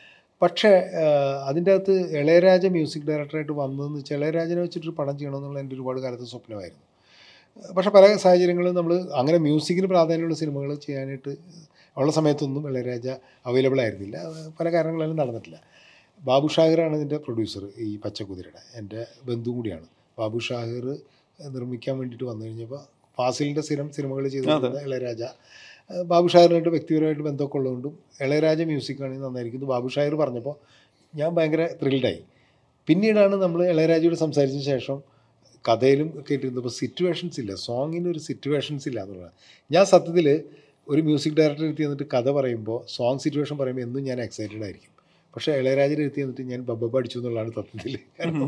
പക്ഷേ അതിൻ്റെ അകത്ത് ഇളയരാജ മ്യൂസിക് ഡയറക്ടറായിട്ട് വന്നതെന്ന് വെച്ചാൽ ഇളയരാജനെ വെച്ചിട്ടൊരു പടം ചെയ്യണമെന്നുള്ള എൻ്റെ ഒരുപാട് കാലത്ത് സ്വപ്നമായിരുന്നു പക്ഷേ പല സാഹചര്യങ്ങളും നമ്മൾ അങ്ങനെ മ്യൂസിക്കിന് പ്രാധാന്യമുള്ള സിനിമകൾ ചെയ്യാനായിട്ട് ഉള്ള സമയത്തൊന്നും ഇളയരാജ അവൈലബിൾ ആയിരുന്നില്ല അത് പല കാരണങ്ങളാലും നടന്നിട്ടില്ല ബാബു ഷാഹിറാണ് ഇതിൻ്റെ പ്രൊഡ്യൂസർ ഈ പച്ചക്കുതിരയുടെ എൻ്റെ ബന്ധു കൂടിയാണ് ബാബു ഷാഹിർ നിർമ്മിക്കാൻ വേണ്ടിയിട്ട് വന്നു കഴിഞ്ഞപ്പോൾ ഫാസിലിൻ്റെ സ്ഥിരം സിനിമകൾ ചെയ്തിരുന്ന ഇളയരാജ ഏഹ് ബാബു ഷാഹിറിനായിട്ട് വ്യക്തിപരമായിട്ട് ബന്ധമൊക്കെ ഉള്ളതുകൊണ്ടും ഇളയരാജ മ്യൂസിക്കാണെങ്കിൽ നന്നായിരിക്കും ബാബു ഷാഹിർ പറഞ്ഞപ്പോൾ ഞാൻ ഭയങ്കര ത്രിൽഡായി പിന്നീടാണ് നമ്മൾ ഇളയരാജയോട് സംസാരിച്ച ശേഷം കഥയിലും കേട്ടിരുന്നപ്പോൾ സിറ്റുവേഷൻസ് ഇല്ല സോങ്ങിന് ഒരു സിറ്റുവേഷൻസ് ഇല്ല എന്നുള്ളതാണ് ഞാൻ സത്യത്തിൽ ഒരു മ്യൂസിക് ഡയറക്ടർ എടുത്ത് എന്നിട്ട് കഥ പറയുമ്പോൾ സോങ് സിറ്റുവേഷൻ പറയുമ്പോൾ എന്നും ഞാൻ എക്സൈറ്റഡ് ആയിരിക്കും പക്ഷേ ഇളയരാജയുടെ എടുത്ത് എന്നിട്ട് ഞാൻ ബബ്ബ അടിച്ചു എന്നുള്ളതാണ് സത്യത്തിൽ കാരണം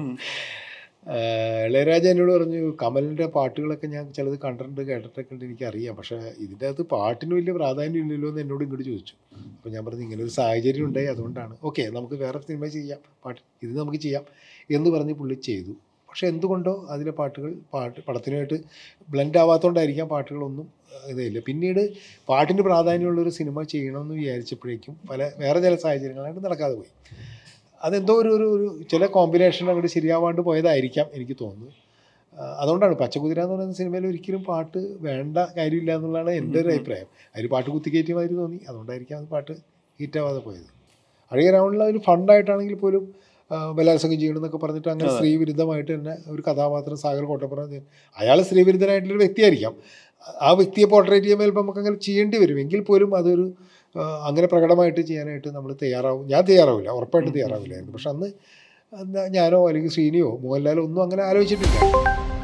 ആഹ് ഇളയരാജ എന്നോട് പറഞ്ഞു കമലിൻ്റെ പാട്ടുകളൊക്കെ ഞാൻ ചിലത് കണ്ടിട്ടുണ്ട് കേട്ടിട്ടൊക്കെ ഉണ്ട് എനിക്കറിയാം പക്ഷേ ഇതിൻ്റെ അകത്ത് പാട്ടിന് വലിയ പ്രാധാന്യം ഇല്ലല്ലോ എന്ന് എന്നോട് ഇങ്ങോട്ട് ചോദിച്ചു അപ്പോൾ ഞാൻ പറഞ്ഞു ഇങ്ങനെ ഒരു സാഹചര്യം ഉണ്ടായി അതുകൊണ്ടാണ് ഓക്കെ നമുക്ക് വേറെ സിനിമ ചെയ്യാം പാട്ട് ഇത് നമുക്ക് ചെയ്യാം എന്ന് പറഞ്ഞ് പുള്ളി ചെയ്തു പക്ഷേ എന്തുകൊണ്ടോ അതിലെ പാട്ടുകൾ പാട്ട് പടത്തിനായിട്ട് ബ്ലെൻഡ് ആവാത്തതുകൊണ്ടായിരിക്കാം പാട്ടുകളൊന്നും ഏഹ്, ഇതില്ല പിന്നീട് പാട്ടിന് പ്രാധാന്യമുള്ളൊരു സിനിമ ചെയ്യണമെന്ന് വിചാരിച്ചപ്പോഴേക്കും പല വേറെ ചില സാഹചര്യങ്ങളായിട്ട് നടക്കാതെ പോയി അതെന്തോ ഒരു ഒരു ഒരു ചില കോമ്പിനേഷൻ അങ്ങോട്ട് ശരിയാവാണ്ട് പോയതായിരിക്കാം എനിക്ക് തോന്നുന്നത് ആ, അതുകൊണ്ടാണ് പച്ചക്കുതിര എന്ന് പറയുന്ന സിനിമയിൽ ഒരിക്കലും പാട്ട് വേണ്ട കാര്യമില്ല എന്നുള്ളതാണ് എൻ്റെ ഒരു അഭിപ്രായം അതിൽ പാട്ട് കുത്തിക്കയറ്റിയ മാതിരി തോന്നി അതുകൊണ്ടായിരിക്കാം അത് പാട്ട് ഹിറ്റാവാതെ പോയത് അഴകിയ രാവണിൽ അതിൽ ഫണ്ടായിട്ടാണെങ്കിൽ പോലും ആ, ബലാത്സംഗം ചെയ്യണം എന്നൊക്കെ പറഞ്ഞിട്ട് അങ്ങനെ അതെ. സ്ത്രീ വിരുദ്ധമായിട്ട് തന്നെ ഒരു കഥാപാത്രം സാഗർ കോട്ടപ്പുറം അയാൾ സ്ത്രീ വിരുദ്ധനായിട്ടുള്ളൊരു വ്യക്തിയായിരിക്കാം ആ വ്യക്തിയെ പോർട്രേറ്റ് ചെയ്യുമ്പോൾ ചിലപ്പോൾ നമുക്ക് അങ്ങനെ ചെയ്യേണ്ടി വരും എങ്കിൽ പോലും അതൊരു ആ, അങ്ങനെ പ്രകടമായിട്ട് ചെയ്യാനായിട്ട് നമ്മൾ തയ്യാറാവും ഞാൻ തയ്യാറാവില്ല ഉറപ്പായിട്ട് തയ്യാറാവില്ലായിരുന്നു പക്ഷെ അന്ന് എന്താ ഞാനോ അല്ലെങ്കിൽ ശ്രീനിയോ മോഹൻലാലോ ഒന്നും അങ്ങനെ ആലോചിച്ചിട്ടില്ല